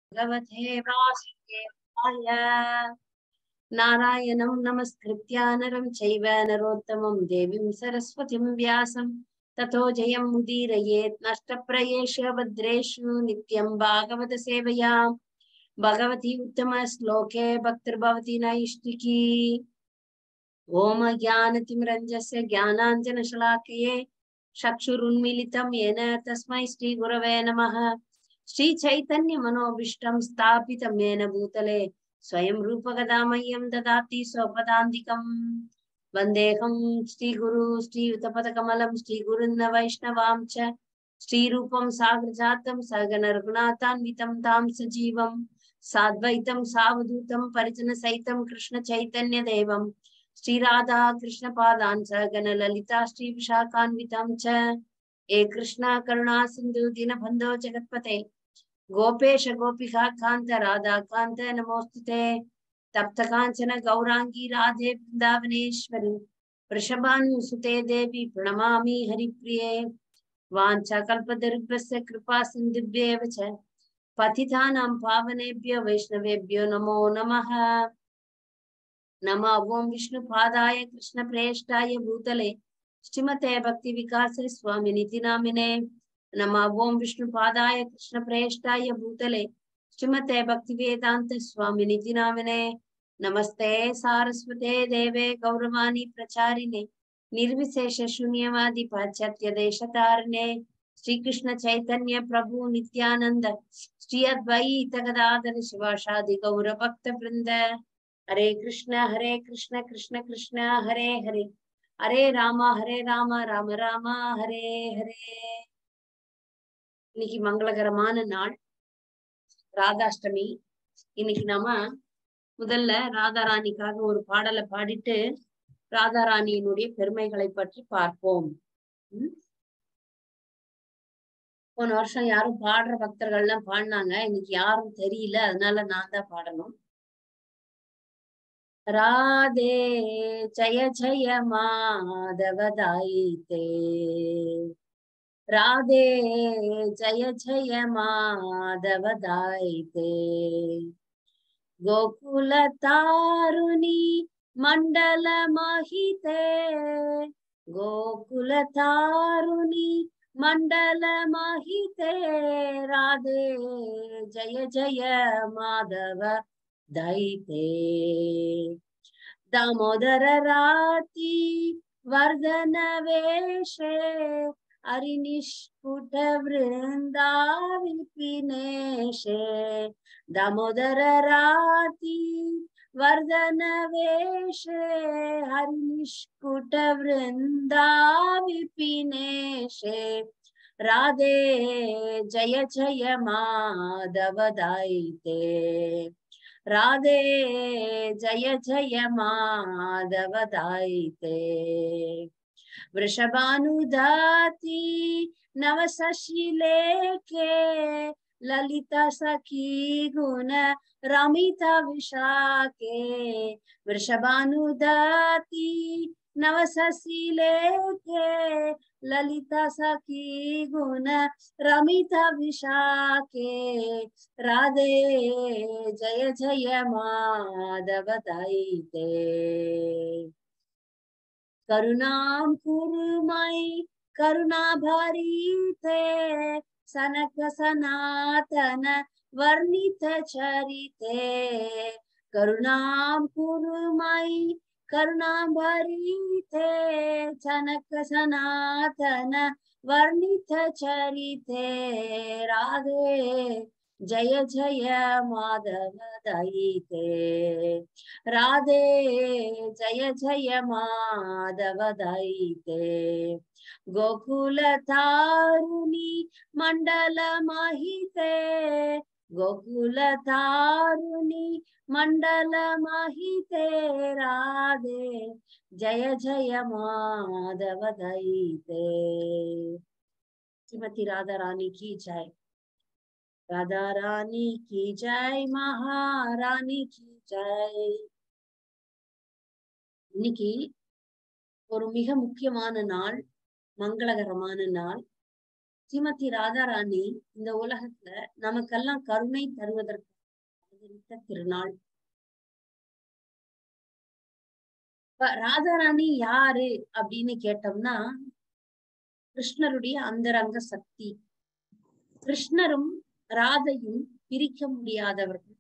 भगवते वासुदेवाय नारायणं नमस्कृत्य नरं चैव नरोत्तमं देवीं सरस्वतीं व्यासं ततो जयं मुदीरयेत् नष्टप्रयेषु भद्रेषु नित्यं भागवतसेवया भगवती उत्तमश्लोके भक्तिर्भवती नैष्टिकी ॐ ज्ञानतिमिरञ्जस्य ज्ञानाञ्जनशलाकये चक्षुरुन्मीलितं येन तस्मै श्रीगुरवे नमः श्रीचैतन्यमनोभीष्टं स्थापितं येन भूतले स्वयं रूपगदामह्यं ददाति स्वपदान्तिकम् वन्देऽहं श्रीगुरु श्रीयुतपदकमलं श्रीगुरुन्न वैष्णवां च श्रीरूपं साग्रजातं सगनरघुनाथान्वितं तां सजीवं साद्वैतं सावधूतं परिजनसहितं कृष्णचैतन्यदेवं श्रीराधा कृष्णपादान् सगनललिता श्रीविशाखान्वितं च हे कृष्ण करुणा सिन्धु दीनबन्धो जगत्पते गोपेश गोपिका कान्त राधा कान्त नमोऽस्तुते तप्त काञ्चन गौराङ्गी राधे वृन्दावनेश्वरि वृषभानुसुते देवी प्रणमामि हरिप्रिये वाञ्छाकल्पदरिभ्यस्य कृपा सिन्धुभ्येव च पतितानां पावनेभ्यो वैष्णवेभ्यो नमो नमः नमः ॐ विष्णुपादाय कृष्णप्रेष्ठाय भूतले श्रीमते भक्तिविकास स्वामिनिति नामिने नमः ॐ विष्णुपादाय कृष्णप्रेष्ठाय भूतले श्रीमते भक्तिवेदान्त स्वामिनिति नामिने नमस्ते सारस्वते देवे गौरवाणी प्रचारिणे निर्विशेष शून्यवादि पाश्चात्य देशतारिणे श्रीकृष्ण चैतन्य प्रभु नित्यानंद श्री अद्वैत गदाधर शिवाशादि गौर भक्त वृंद हरे कृष्ण हरे कृष्ण कृष्ण कृष्ण हरे हरे ஹரே ராமா ஹரே ராமா ராம ராமா ஹரே ஹரே இன்னைக்கு மங்களகரமான நாள் ராதாஷ்டமி இன்னைக்கு நாம முதல்ல ராதாராணிக்காக ஒரு பாடலை பாடிட்டு ராதாராணியினுடைய பெருமைகளை பற்றி பார்ப்போம் உம் போன வருஷம் யாரும் பாடுற பக்தர்கள்லாம் பாடினாங்க இன்னைக்கு யாரும் தெரியல அதனால நான் தான் பாடணும் राधे जय जय माधवदायिते राधे जय जय माधवदायिते गोकुलतारुणी मण्डलमहिते गोकुलतारुणी मण्डलमहिते राधे जय जय माधव दैते दामोदर राती वर्धन वेशे हरिनिष्पुट वृन्दाविपिनेशे दामोदर राती वर्धन वेशे हरिनिष्पुट वृन्दाविपिनेशे राधे जय जय माधव दायिते राधे जय जय माधव दायिते वृषभानुदाति नव शशिलेखे ललिता सखी गुण रमिता विशाखे वृषभानुदाति नव शशिलेखे ललिता सखी गुण रमिता विशाखे राधे जय जय माधव दैते करुणां कुरु मयि करुणा भरीते सनक सनातन वर्णित चरिते करुणां कुरु मयि करुणा भरीते जनक सनातन वर्णित चरिते राधे जय जय माधव दयिते राधे जय जय माधव दयिते गोकुल तारुणी मण्डल महिते गोकुल तारुणी मण्डल महिते राधे जय जय माधव दयिते श्रीमती राधा रानी की जय राधा रानी की जय महारानी की जय இன்னைக்கு ஒரு மிக முக்கியமான நாள் மங்களகரமான நாள் ஸ்ரீமதி ராதாராணி இந்த உலகத்துல நமக்கெல்லாம் கருணை தருவதற்கு அவதரித்த திருநாள் இப்ப ராதாராணி யாரு அப்படின்னு கேட்டோம்னா கிருஷ்ணருடைய அந்தரங்க சக்தி கிருஷ்ணரும் ராதையும் பிரிக்க முடியாதவர்கள்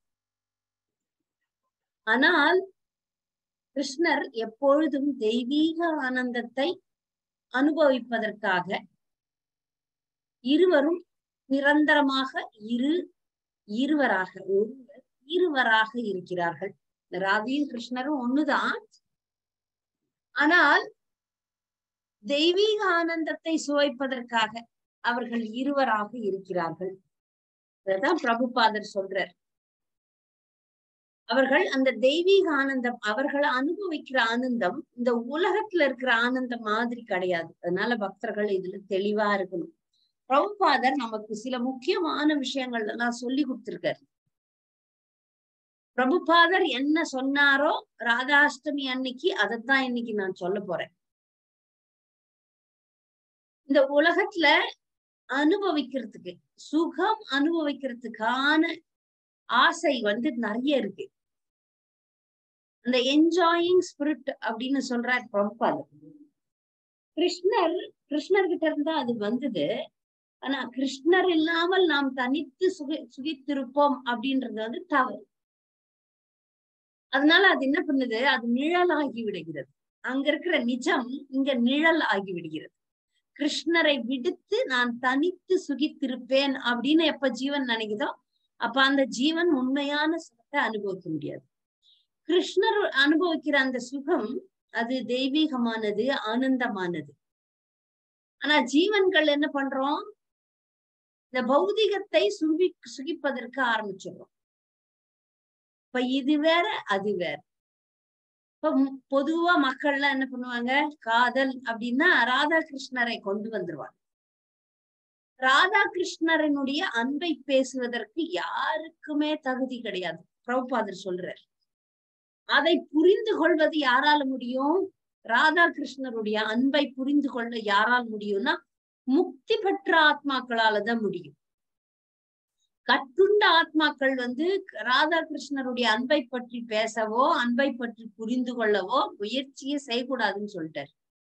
ஆனால் கிருஷ்ணர் எப்பொழுதும் தெய்வீக ஆனந்தத்தை அனுபவிப்பதற்காக இருவரும் நிரந்தரமாக இரு இருவராக ஒருவர் இருவராக இருக்கிறார்கள் ராதையும் கிருஷ்ணரும் ஒண்ணுதான் ஆனால் தெய்வீக ஆனந்தத்தை சுவைப்பதற்காக அவர்கள் இருவராக இருக்கிறார்கள் அதான் பிரபுபாதர் சொல்றார் அவர்கள் அந்த தெய்வீக ஆனந்தம் அவர்கள் அனுபவிக்கிற ஆனந்தம் இந்த உலகத்துல இருக்கிற ஆனந்தம் மாதிரி கிடையாது அதனால பக்தர்கள் இதுல தெளிவா இருக்கணும் பிரபுபாதர் நமக்கு சில முக்கியமான விஷயங்கள் எல்லாம் சொல்லி கொடுத்திருக்காரு பிரபுபாதர் என்ன சொன்னாரோ ராதாஷ்டமி அன்னைக்கு அதைத்தான் இன்னைக்கு நான் சொல்ல போறேன் இந்த உலகத்துல அனுபவிக்கிறதுக்கு சுகம் அனுபவிக்கிறதுக்கான ஆசை வந்து நிறைய இருக்கு அந்த என்ஜாயிங் ஸ்பிரிட் அப்படின்னு சொல்றார் பிரபுபாதர் கிருஷ்ணர் கிருஷ்ணர்கிட்ட இருந்தா அது வந்தது ஆனா கிருஷ்ணர் இல்லாமல் நாம் தனித்து சுகி சுகித்திருப்போம் அப்படின்றது வந்து தவறு அதனால அது என்ன பண்ணுது அது நிழல் ஆகி விடுகிறது அங்க இருக்கிற நிஜம் இங்க நிழல் ஆகி விடுகிறது கிருஷ்ணரை விடுத்து நான் தனித்து சுகித்திருப்பேன் அப்படின்னு எப்ப ஜீவன் நினைக்குதோ அப்ப அந்த ஜீவன் உண்மையான சுகத்தை அனுபவிக்க முடியாது கிருஷ்ணர் அனுபவிக்கிற அந்த சுகம் அது தெய்வீகமானது ஆனந்தமானது ஆனா ஜீவன்கள் என்ன பண்றோம் இந்த பௌதிகத்தை சுகி சுகிப்பதற்கு ஆரம்பிச்சிடுறோம் இப்ப இது வேற அது வேற இப்ப பொதுவா மக்கள்லாம் என்ன பண்ணுவாங்க காதல் அப்படின்னா ராதாகிருஷ்ணரை கொண்டு வந்துருவாங்க ராதாகிருஷ்ணரனுடைய அன்பை பேசுவதற்கு யாருக்குமே தகுதி கிடையாது பிரபுபாதர் சொல்றார் அதை புரிந்து கொள்வது யாரால முடியும் ராதாகிருஷ்ணருடைய அன்பை புரிந்து கொள்ள யாரால் முடியும்னா முக்தி பெற்ற ஆத்மாக்களால தான் முடியும் கட்டுண்ட ஆத்மாக்கள் வந்து ராதாகிருஷ்ணருடைய அன்பை பற்றி பேசவோ அன்பை பற்றி புரிந்து கொள்ளவோ முயற்சியே செய்யக்கூடாதுன்னு சொல்லிட்டார்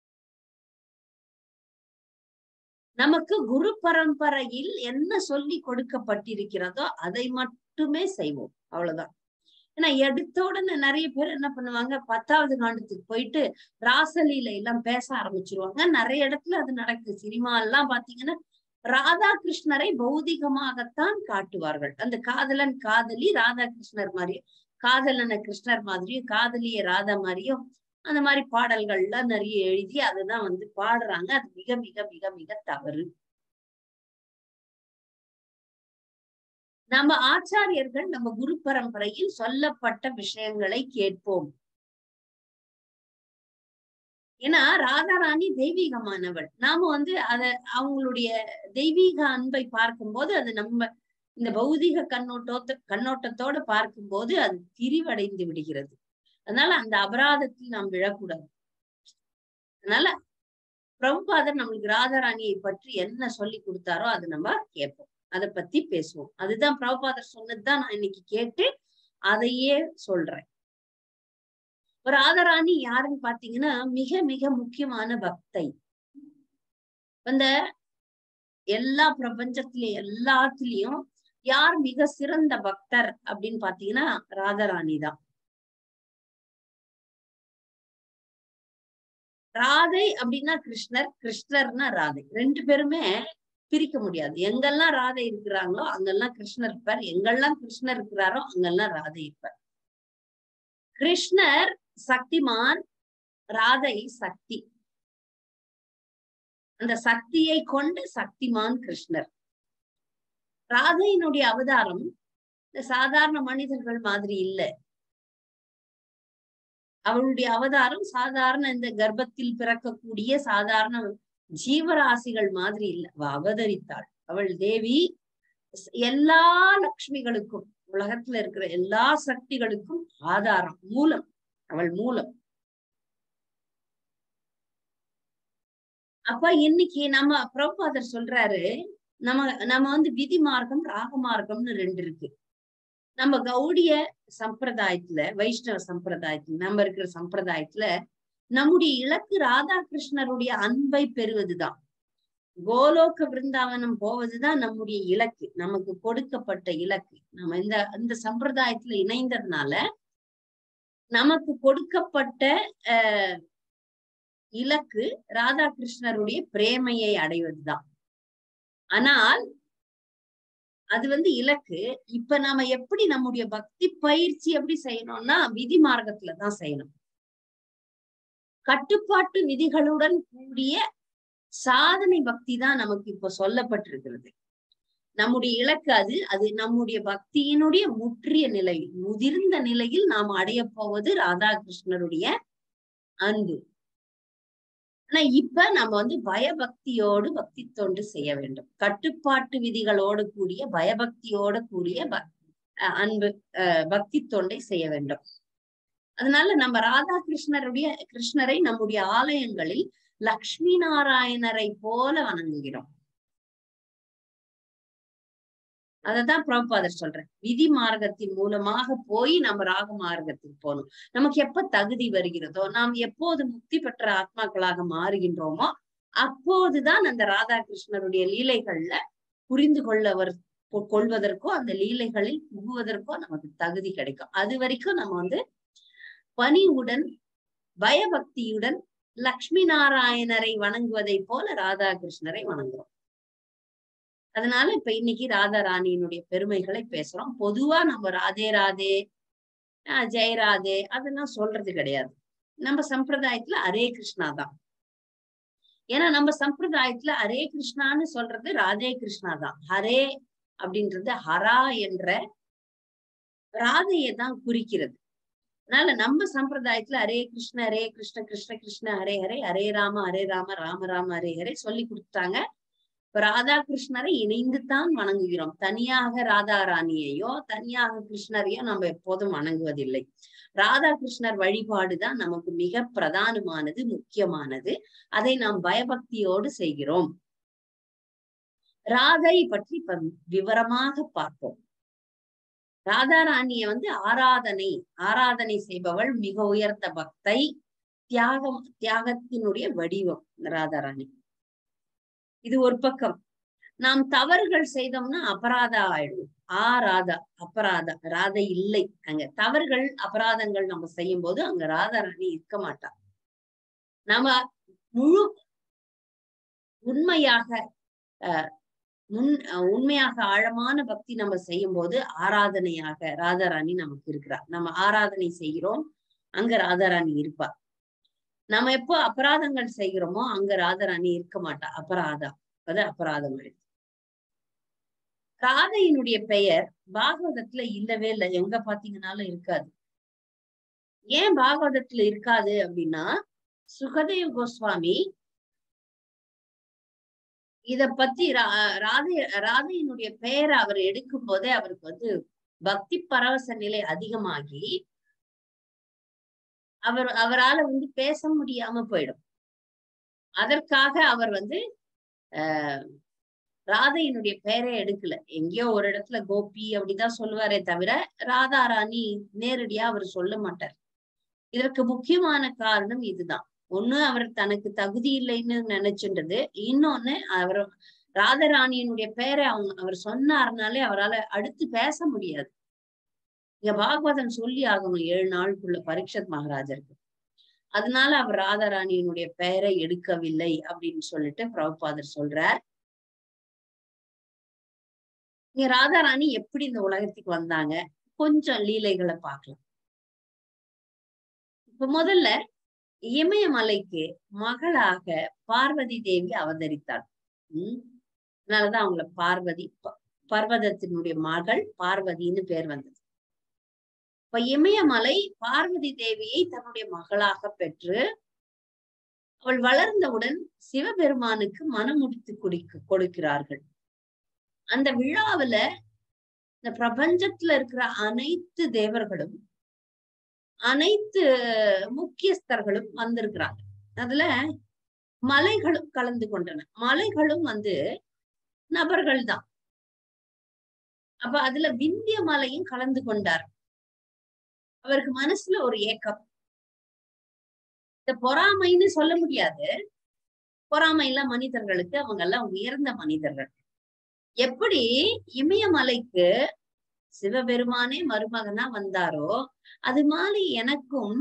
நமக்கு குரு பரம்பரையில் என்ன சொல்லி கொடுக்கப்பட்டிருக்கிறதோ அதை மட்டுமே செய்வோம் அவ்வளவுதான் ஏன்னா எடுத்த உடனே நிறைய பேர் என்ன பண்ணுவாங்க பத்தாவது காண்டத்துக்கு போயிட்டு ராசலீல எல்லாம் பேச ஆரம்பிச்சிருவாங்க நிறைய இடத்துல அது நடக்குது சினிமா எல்லாம் பாத்தீங்கன்னா ராதாகிருஷ்ணரை பௌதிகமாகத்தான் காட்டுவார்கள் அந்த காதலன் காதலி ராதாகிருஷ்ணர் மாதிரியும் காதலன கிருஷ்ணர் மாதிரியும் காதலிய ராதா மாதிரியும் அந்த மாதிரி பாடல்கள்லாம் நிறைய எழுதி அதுதான் வந்து பாடுறாங்க அது மிக மிக மிக மிக தவறு நம்ம ஆச்சாரியர்கள் நம்ம குரு பரம்பரையில் சொல்லப்பட்ட விஷயங்களை கேட்போம் ஏன்னா ராதாராணி தெய்வீகமானவள் நாம வந்து அத அவங்களுடைய தெய்வீக அன்பை பார்க்கும்போது அது நம்ம இந்த பௌதிக கண்ணோட்டத்தோ கண்ணோட்டத்தோட பார்க்கும்போது அது திரிவடைந்து விடுகிறது அதனால அந்த அபராதத்தில் நாம் விழக்கூடாது அதனால பிரபுபாதர் நம்மளுக்கு ராதாராணியை பற்றி என்ன சொல்லி கொடுத்தாரோ அது நம்ம கேட்போம் அதை பத்தி பேசுவோம் அதுதான் பிரபுபாதர் சொன்னதுதான் நான் இன்னைக்கு கேட்டு அதையே சொல்றேன் ராதாராணி யாருன்னு பாத்தீங்கன்னா மிக மிக முக்கியமான பக்தை அந்த எல்லா பிரபஞ்சத்திலயும் எல்லாத்துலயும் யார் மிக சிறந்த பக்தர் அப்படின்னு பாத்தீங்கன்னா ராதாராணி தான் ராதை அப்படின்னா கிருஷ்ணர் கிருஷ்ணர்னா ராதை ரெண்டு பேருமே பிரிக்க முடியாது எங்கெல்லாம் ராதை இருக்கிறாங்களோ அங்கெல்லாம் கிருஷ்ணர் இருப்பார் எங்கெல்லாம் கிருஷ்ணர் இருக்கிறாரோ அங்கெல்லாம் ராதை இருப்பார் கிருஷ்ணர் சக்திமான் ராதை சக்தி அந்த சக்தியை கொண்டு சக்திமான் கிருஷ்ணர் ராதையினுடைய அவதாரம் இந்த சாதாரண மனிதர்கள் மாதிரி இல்ல அவளுடைய அவதாரம் சாதாரண இந்த கர்ப்பத்தில் பிறக்கக்கூடிய சாதாரண ஜீவராசிகள் மாதிரி இல்ல அவ அவதரித்தாள் அவள் தேவி எல்லா லக்ஷ்மிகளுக்கும் உலகத்துல இருக்கிற எல்லா சக்திகளுக்கும் ஆதாரம் மூலம் அவள் மூலம் அப்ப இன்னைக்கு நம்ம பிரபாதர் சொல்றாரு நம்ம நம்ம வந்து விதி மார்க்கம் ராக மார்க்கம்னு ரெண்டு இருக்கு நம்ம கௌடிய சம்பிரதாயத்துல வைஷ்ணவ சம்பிரதாயத்துல நம்ம இருக்கிற சம்பிரதாயத்துல நம்முடைய இலக்கு ராதாகிருஷ்ணருடைய அன்பை பெறுவதுதான் கோலோக பிருந்தாவனம் போவதுதான் நம்முடைய இலக்கு நமக்கு கொடுக்கப்பட்ட இலக்கு நம்ம இந்த இந்த சம்பிரதாயத்துல இணைந்ததுனால நமக்கு கொடுக்கப்பட்ட அஹ் இலக்கு ராதாகிருஷ்ணருடைய பிரேமையை அடைவதுதான் ஆனால் அது வந்து இலக்கு இப்ப நாம எப்படி நம்முடைய பக்தி பயிற்சி எப்படி செய்யணும்னா விதி மார்க்கத்துலதான் செய்யணும் கட்டுப்பாட்டு விதிகளுடன் கூடிய சாதனை பக்தி தான் நமக்கு இப்ப சொல்லப்பட்டிருக்கிறது நம்முடைய இலக்கு அது அது நம்முடைய பக்தியினுடைய முற்றிய நிலை முதிர்ந்த நிலையில் நாம் அடைய போவது ராதாகிருஷ்ணருடைய அன்பு ஆனா இப்ப நம்ம வந்து பயபக்தியோடு பக்தி தொண்டு செய்ய வேண்டும் கட்டுப்பாட்டு விதிகளோடு கூடிய பயபக்தியோடு கூடிய அன்பு பக்தி தொண்டை செய்ய வேண்டும் அதனால நம்ம ராதாகிருஷ்ணருடைய கிருஷ்ணரை நம்முடைய ஆலயங்களில் லக்ஷ்மி நாராயணரை போல வணங்குகிறோம் அததான் பிரபுபாதர் சொல்றேன் விதி மார்க்கத்தின் மூலமாக போய் நம்ம ராக மார்க்கத்துக்கு போகணும் நமக்கு எப்ப தகுதி வருகிறதோ நாம் எப்போது முக்தி பெற்ற ஆத்மாக்களாக மாறுகின்றோமோ அப்போதுதான் அந்த ராதாகிருஷ்ணருடைய லீலைகள்ல புரிந்து கொள்ளவர் கொள்வதற்கோ அந்த லீலைகளில் புகுவதற்கோ நமக்கு தகுதி கிடைக்கும் அது வரைக்கும் நம்ம வந்து பணிவுடன் பயபக்தியுடன் லக்ஷ்மி நாராயணரை வணங்குவதை போல ராதாகிருஷ்ணரை வணங்குறோம் அதனால இப்ப இன்னைக்கு ராதா ராணியினுடைய பெருமைகளை பேசுறோம் பொதுவா நம்ம ராதே ராதே ஆஹ் ஜெய ராதே அதெல்லாம் சொல்றது கிடையாது நம்ம சம்பிரதாயத்துல ஹரே கிருஷ்ணா தான் ஏன்னா நம்ம சம்பிரதாயத்துல ஹரே கிருஷ்ணான்னு சொல்றது ராதே கிருஷ்ணா தான் ஹரே அப்படின்றது ஹரா என்ற ராதையை தான் குறிக்கிறது அதனால நம்ம சம்பிரதாயத்துல ஹரே கிருஷ்ண ஹரே கிருஷ்ண கிருஷ்ண கிருஷ்ண ஹரே ஹரே ஹரே ராம ஹரே ராம ராம ராம ஹரே ஹரே சொல்லி கொடுத்தாங்க ராதாகிருஷ்ணரை இணைந்துதான் வணங்குகிறோம் தனியாக ராதா ராணியையோ தனியாக கிருஷ்ணரையோ நம்ம எப்போதும் வணங்குவதில்லை ராதாகிருஷ்ணர் வழிபாடுதான் நமக்கு மிக பிரதானமானது முக்கியமானது அதை நாம் பயபக்தியோடு செய்கிறோம் ராதை பற்றி இப்ப விவரமாக பார்ப்போம் ராதா ராணிய வந்து ஆராதனை ஆராதனை செய்பவள் மிக உயர்ந்த பக்தை தியாகம் தியாகத்தினுடைய வடிவம் ராதாராணி இது ஒரு பக்கம் நாம் தவறுகள் செய்தோம்னா அபராதா ஆயிடுவோம் ஆ ராதா அபராதா ராதை இல்லை அங்க தவறுகள் அபராதங்கள் நம்ம செய்யும் போது அங்க ராதாராணி இருக்க மாட்டா நம்ம முழு உண்மையாக அஹ் முன் உண்மையாக ஆழமான பக்தி நம்ம செய்யும் போது ஆராதனையாக ராதாராணி நமக்கு இருக்கிறார் நம்ம ஆராதனை செய்கிறோம் அங்க ராதாராணி இருப்பா நம்ம எப்போ அபராதங்கள் செய்கிறோமோ அங்க ராதாராணி இருக்க மாட்டா அபராதா அது அபராதம் ஆயிடுச்சு ராதையினுடைய பெயர் பாகவதத்துல இல்லவே இல்லை எங்க பாத்தீங்கன்னாலும் இருக்காது ஏன் பாகவதத்துல இருக்காது அப்படின்னா சுகதேவ் கோஸ்வாமி இத பத்தி ராதை ராதையினுடைய பெயரை அவர் எடுக்கும் போதே அவருக்கு வந்து பக்தி பரவச நிலை அதிகமாகி அவர் அவரால் வந்து பேச முடியாம போயிடும் அதற்காக அவர் வந்து ஆஹ் ராதையினுடைய பெயரை எடுக்கல எங்கேயோ ஒரு இடத்துல கோபி அப்படிதான் சொல்லுவாரே தவிர ராதா ராணி நேரடியா அவர் சொல்ல மாட்டார் இதற்கு முக்கியமான காரணம் இதுதான் ஒண்ணு அவர் தனக்கு தகுதி இல்லைன்னு நினைச்சுன்றது இன்னொன்னு அவர் ராதராணியினுடைய பெயரை அவங்க அவர் சொன்னார்னாலே அவரால் அடுத்து பேச முடியாது இங்க பாகவதன் சொல்லி ஆகணும் ஏழு நாளுக்குள்ள பரீட்சத் மகாராஜருக்கு அதனால அவர் ராதாராணியினுடைய பெயரை எடுக்கவில்லை அப்படின்னு சொல்லிட்டு பிரபுபாதர் சொல்றார் இங்க ராதாராணி எப்படி இந்த உலகத்துக்கு வந்தாங்க கொஞ்சம் லீலைகளை பார்க்கலாம் இப்ப முதல்ல இமயமலைக்கு மகளாக பார்வதி தேவி அவதரித்தாள் உம் அதனாலதான் அவங்கள பார்வதி பர்வதத்தினுடைய மகள் பார்வதின்னு பேர் வந்தது இப்ப இமயமலை பார்வதி தேவியை தன்னுடைய மகளாக பெற்று அவள் வளர்ந்தவுடன் சிவபெருமானுக்கு மனமுடித்து குடிக்க கொடுக்கிறார்கள் அந்த விழாவுல இந்த பிரபஞ்சத்துல இருக்கிற அனைத்து தேவர்களும் அனைத்து முக்கியஸ்தர்களும் வந்திருக்கிறாங்க அதுல மலைகளும் கலந்து கொண்டன மலைகளும் வந்து நபர்கள் தான் அப்ப அதுல விந்திய மலையும் கலந்து கொண்டார் அவருக்கு மனசுல ஒரு ஏக்கம் இந்த பொறாமைன்னு சொல்ல முடியாது பொறாமை எல்லாம் மனிதர்களுக்கு அவங்க எல்லாம் உயர்ந்த மனிதர்கள் எப்படி இமயமலைக்கு சிவபெருமானே மருமகனா வந்தாரோ அது மாதிரி எனக்கும்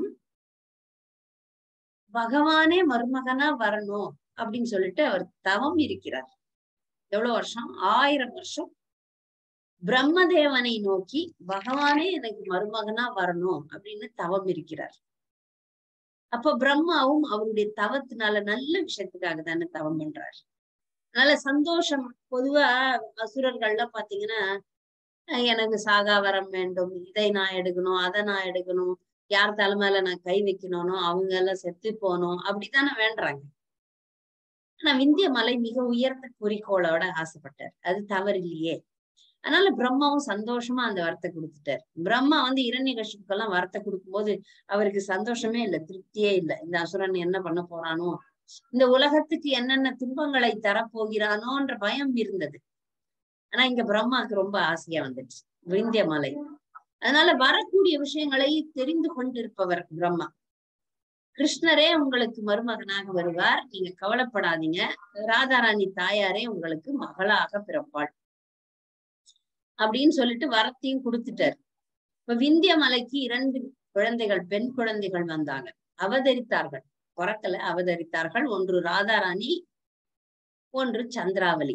பகவானே மருமகனா வரணும் அப்படின்னு சொல்லிட்டு அவர் தவம் இருக்கிறார் எவ்வளவு வருஷம் ஆயிரம் வருஷம் பிரம்மதேவனை நோக்கி பகவானே எனக்கு மருமகனா வரணும் அப்படின்னு தவம் இருக்கிறார் அப்ப பிரம்மாவும் அவருடைய தவத்தினால நல்ல விஷயத்துக்காக தானே தவம் பண்றாரு அதனால சந்தோஷம் பொதுவா அசுரர்கள்லாம் பாத்தீங்கன்னா எனக்கு சாகா வரம் வேண்டும் இதை நான் எடுக்கணும் அதை நான் எடுக்கணும் யார் தலைமையில நான் கை வைக்கணும் அவங்க எல்லாம் செத்து போகணும் அப்படித்தானே வேண்டுறாங்க ஆனா விந்திய மலை மிக உயர்ந்த குறிக்கோளோட ஆசைப்பட்டார் அது தவறு இல்லையே அதனால பிரம்மாவும் சந்தோஷமா அந்த வரத்தை கொடுத்துட்டார் பிரம்மா வந்து இரண்ய கஷிப்புக்கெல்லாம் வரத்தை கொடுக்கும்போது அவருக்கு சந்தோஷமே இல்லை திருப்தியே இல்லை இந்த அசுரன் என்ன பண்ண போறானோ இந்த உலகத்துக்கு என்னென்ன துன்பங்களை தரப்போகிறானோன்ற பயம் இருந்தது ஆனா இங்க பிரம்மாவுக்கு ரொம்ப ஆசையா வந்துச்சு விந்திய மலை அதனால வரக்கூடிய விஷயங்களை தெரிந்து கொண்டிருப்பவர் பிரம்மா கிருஷ்ணரே உங்களுக்கு மருமகனாக வருவார் நீங்க கவலைப்படாதீங்க ராதாராணி தாயாரே உங்களுக்கு மகளாக பிறப்பாள் அப்படின்னு சொல்லிட்டு வரத்தையும் கொடுத்துட்டாரு இப்ப விந்திய மலைக்கு இரண்டு குழந்தைகள் பெண் குழந்தைகள் வந்தாங்க அவதரித்தார்கள் பிறக்கல அவதரித்தார்கள் ஒன்று ராதாராணி ஒன்று சந்திராவளி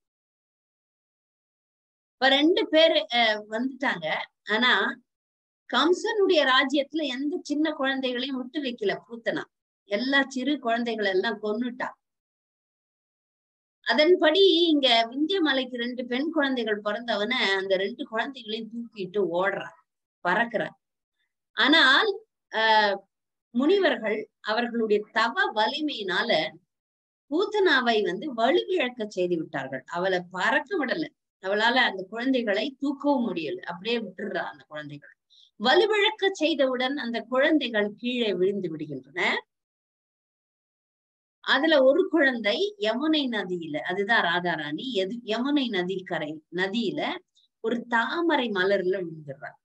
இப்ப ரெண்டு பேரு வந்துட்டாங்க ஆனா கம்சனுடைய ராஜ்யத்துல எந்த சின்ன குழந்தைகளையும் விட்டு வைக்கல பூத்தனா எல்லா சிறு குழந்தைகள் எல்லாம் கொன்னுட்டா அதன்படி இங்க விந்திய மலைக்கு ரெண்டு பெண் குழந்தைகள் பிறந்தவன அந்த ரெண்டு குழந்தைகளையும் தூக்கிட்டு ஓடுறான் பறக்குறான் ஆனால் ஆஹ் முனிவர்கள் அவர்களுடைய தவ வலிமையினால பூத்தனாவை வந்து வலுவிழக்க செய்து விட்டார்கள் அவளை பறக்க விடல அவளால அந்த குழந்தைகளை தூக்கவும் முடியல அப்படியே விட்டுடுறா அந்த குழந்தைகள் வலுவிழக்க செய்தவுடன் அந்த குழந்தைகள் கீழே விழுந்து விடுகின்றன அதுல ஒரு குழந்தை யமுனை நதியில அதுதான் ராதாராணி எது யமுனை நதி கரை நதியில ஒரு தாமரை மலர்ல விழுந்துடுறாங்க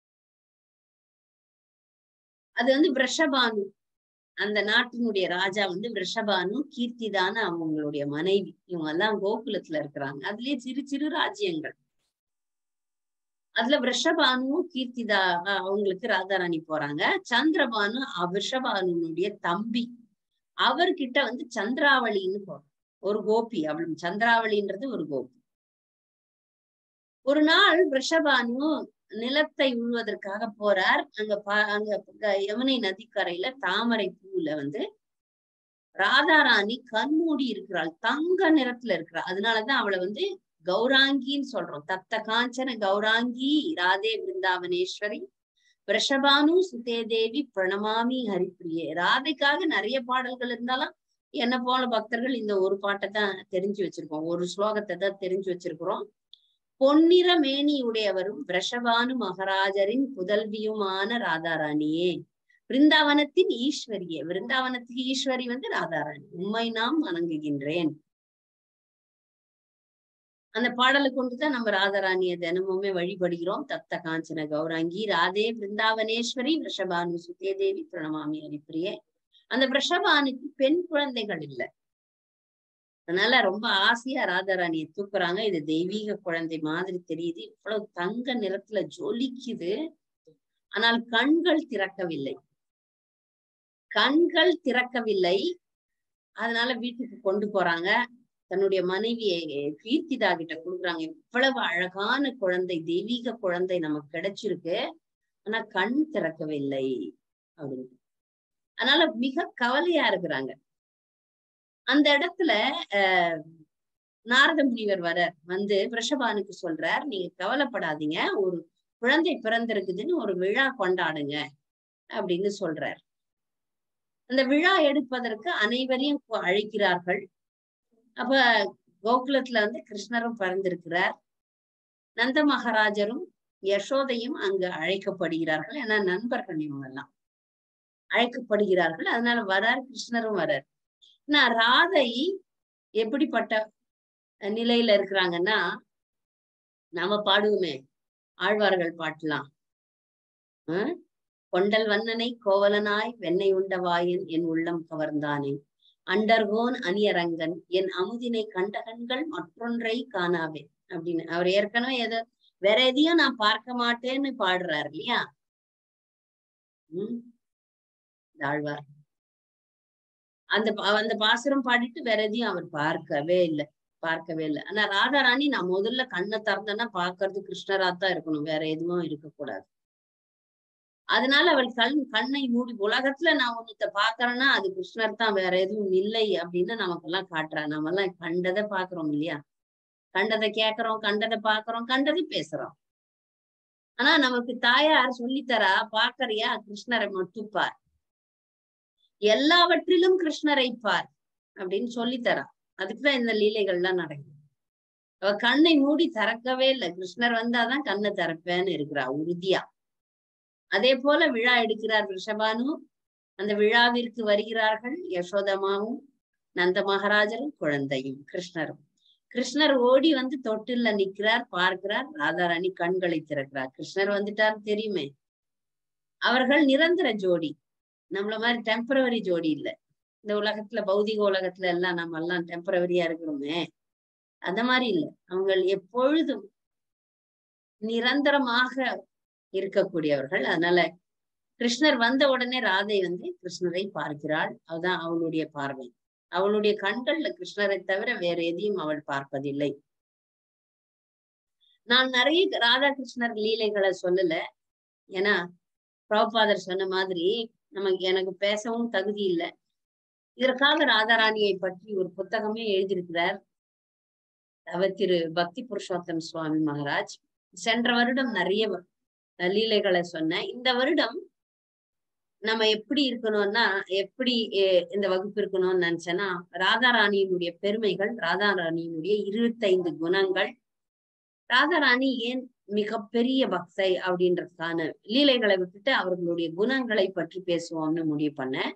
அது வந்து விஷபானு அந்த நாட்டினுடைய ராஜா வந்து விஷபானு கீர்த்திதான அவங்களுடைய மனைவி இவங்க எல்லாம் கோகுலத்துல இருக்கிறாங்க அதுலயே சிறு சிறு ராஜ்யங்கள் அதுல விஷபானுவும் கீர்த்திதா அவங்களுக்கு ராதாராணி போறாங்க சந்திரபானு விஷபானுடைய தம்பி அவர்கிட்ட வந்து சந்திராவளின்னு போறோம் ஒரு கோபி அவளும் சந்திராவளின்றது ஒரு கோபி ஒரு நாள் ரிஷபானு நிலத்தை உழுவதற்காக போறார் அங்க பா அங்க யமுனை நதிக்கரையில தாமரை பூல வந்து ராதாராணி கண்மூடி இருக்கிறாள் தங்க நிறத்துல இருக்கிறாள் அதனாலதான் அவளை வந்து கௌராங்கின்னு சொல்றோம் தப்த காஞ்சன கௌராங்கி ராதே பிருந்தாவனேஸ்வரி விஷபானு சுதே தேவி பிரணமாமி ஹரிப்பிரியே ராதைக்காக நிறைய பாடல்கள் இருந்தாலும் என்ன போல பக்தர்கள் இந்த ஒரு பாட்டை தான் தெரிஞ்சு வச்சிருக்கோம் ஒரு ஸ்லோகத்தை தான் தெரிஞ்சு வச்சிருக்கிறோம் பொன்னிற மேனியுடையவரும் விஷபானு மகாராஜரின் புதல்வியுமான ராதாராணியே பிருந்தாவனத்தின் ஈஸ்வரியே விருந்தாவனத்துக்கு ஈஸ்வரி வந்து ராதாராணி உண்மை நாம் வணங்குகின்றேன் அந்த பாடலை கொண்டுதான் நம்ம ராதாராணிய தினமுமே வழிபடுகிறோம் தப்த காஞ்சன கௌராங்கி ராதே பிருந்தாவனேஸ்வரி விஷபானு சுத்தே தேவி பிரணமாமி ஹரிப்பிரியே அந்த விஷபானுக்கு பெண் குழந்தைகள் இல்லை அதனால ரொம்ப ஆசையா ராதாராணியை தூக்குறாங்க இது தெய்வீக குழந்தை மாதிரி தெரியுது இவ்வளவு தங்க நிறத்துல ஜொலிக்குது ஆனால் கண்கள் திறக்கவில்லை கண்கள் திறக்கவில்லை அதனால வீட்டுக்கு கொண்டு போறாங்க தன்னுடைய மனைவியை கீர்த்திதா கிட்ட கொடுக்குறாங்க இவ்வளவு அழகான குழந்தை தெய்வீக குழந்தை நமக்கு கிடைச்சிருக்கு ஆனா கண் திறக்கவில்லை அப்படின்னு அதனால மிக கவலையா இருக்கிறாங்க அந்த இடத்துல அஹ் நாரத முனிவர் வர வந்து ரிஷபானுக்கு சொல்றார் நீங்க கவலைப்படாதீங்க ஒரு குழந்தை பிறந்திருக்குதுன்னு ஒரு விழா கொண்டாடுங்க அப்படின்னு சொல்றார் அந்த விழா எடுப்பதற்கு அனைவரையும் அழைக்கிறார்கள் அப்ப கோகுலத்துல வந்து கிருஷ்ணரும் பிறந்திருக்கிறார் நந்த மகாராஜரும் யசோதையும் அங்கு அழைக்கப்படுகிறார்கள் ஏன்னா நண்பர்கள் இவங்க எல்லாம் அழைக்கப்படுகிறார்கள் அதனால வரார் கிருஷ்ணரும் வரார் நான் ராதை எப்படிப்பட்ட நிலையில இருக்கிறாங்கன்னா நாம பாடுவோமே ஆழ்வார்கள் பாட்டலாம் ஆஹ் கொண்டல் வண்ணனை கோவலனாய் வெண்ணை உண்ட வாயன் என் உள்ளம் கவர்ந்தானே அண்டர்கோன் அணியரங்கன் என் அமுதினை கண்ட கண்கள் மற்றொன்றை காணாவே அப்படின்னு அவர் ஏற்கனவே எதோ வேற எதையும் நான் பார்க்க மாட்டேன்னு பாடுறாரு இல்லையா உம் ஆழ்வார் அந்த அந்த பாசுரம் பாடிட்டு வேற எதையும் அவர் பார்க்கவே இல்லை பார்க்கவே இல்லை ஆனா ராதாராணி நான் முதல்ல கண்ணை திறந்தேன்னா பாக்குறது கிருஷ்ணரா தான் இருக்கணும் வேற எதுவும் இருக்கக்கூடாது அதனால அவள் கண் கண்ணை மூடி உலகத்துல நான் ஒன்னத்தை பாக்குறேன்னா அது கிருஷ்ணர் தான் வேற எதுவும் இல்லை அப்படின்னு நமக்கு எல்லாம் காட்டுறா நம்ம எல்லாம் கண்டதை பாக்குறோம் இல்லையா கண்டதை கேக்குறோம் கண்டதை பாக்குறோம் கண்டதை பேசுறோம் ஆனா நமக்கு தாயார் சொல்லித்தரா பாக்கறியா கிருஷ்ணரை மட்டும் பார் எல்லாவற்றிலும் கிருஷ்ணரை பார் அப்படின்னு சொல்லித்தரா அதுக்குதான் இந்த லீலைகள்லாம் நடக்குது அவ கண்ணை மூடி திறக்கவே இல்லை கிருஷ்ணர் வந்தாதான் கண்ணை திறப்பேன்னு இருக்கிறா உறுதியா அதே போல விழா எடுக்கிறார் ரிஷபானு அந்த விழாவிற்கு வருகிறார்கள் யசோதமாவும் நந்த மகாராஜரும் குழந்தையும் கிருஷ்ணரும் கிருஷ்ணர் ஓடி வந்து தொட்டில்ல நிக்கிறார் பார்க்கிறார் ராதாராணி கண்களை திறக்கிறார் கிருஷ்ணர் வந்துட்டார் தெரியுமே அவர்கள் நிரந்தர ஜோடி நம்மள மாதிரி டெம்பரவரி ஜோடி இல்ல இந்த உலகத்துல பௌதிக உலகத்துல எல்லாம் நம்ம எல்லாம் டெம்பரவரியா இருக்கிறோமே அந்த மாதிரி இல்ல அவங்க எப்பொழுதும் நிரந்தரமாக இருக்கக்கூடியவர்கள் அதனால கிருஷ்ணர் வந்த உடனே ராதை வந்து கிருஷ்ணரை பார்க்கிறாள் அதுதான் அவளுடைய பார்வை அவளுடைய கண்கள்ல கிருஷ்ணரை தவிர வேற எதையும் அவள் பார்ப்பதில்லை நான் நிறைய ராதாகிருஷ்ணர் லீலைகளை சொல்லல ஏன்னா பிரபுபாதர் சொன்ன மாதிரி நமக்கு எனக்கு பேசவும் தகுதி இல்லை இதற்காக ராதாராணியை பற்றி ஒரு புத்தகமே எழுதியிருக்கிறார் அவர் திரு பக்தி புருஷோத்தம் சுவாமி மகாராஜ் சென்ற வருடம் நிறைய லீலைகளை சொன்னேன் இந்த வருடம் நம்ம எப்படி இருக்கணும்னா எப்படி இந்த வகுப்பு இருக்கணும்னு நினைச்சேன்னா ராதாராணியினுடைய பெருமைகள் ராதாராணியினுடைய இருபத்தைந்து குணங்கள் ராதாராணி ஏன் மிகப்பெரிய பக்தை அப்படின்றதுக்கான லீலைகளை விட்டுட்டு அவர்களுடைய குணங்களை பற்றி பேசுவோம்னு முடிவு பண்ணேன்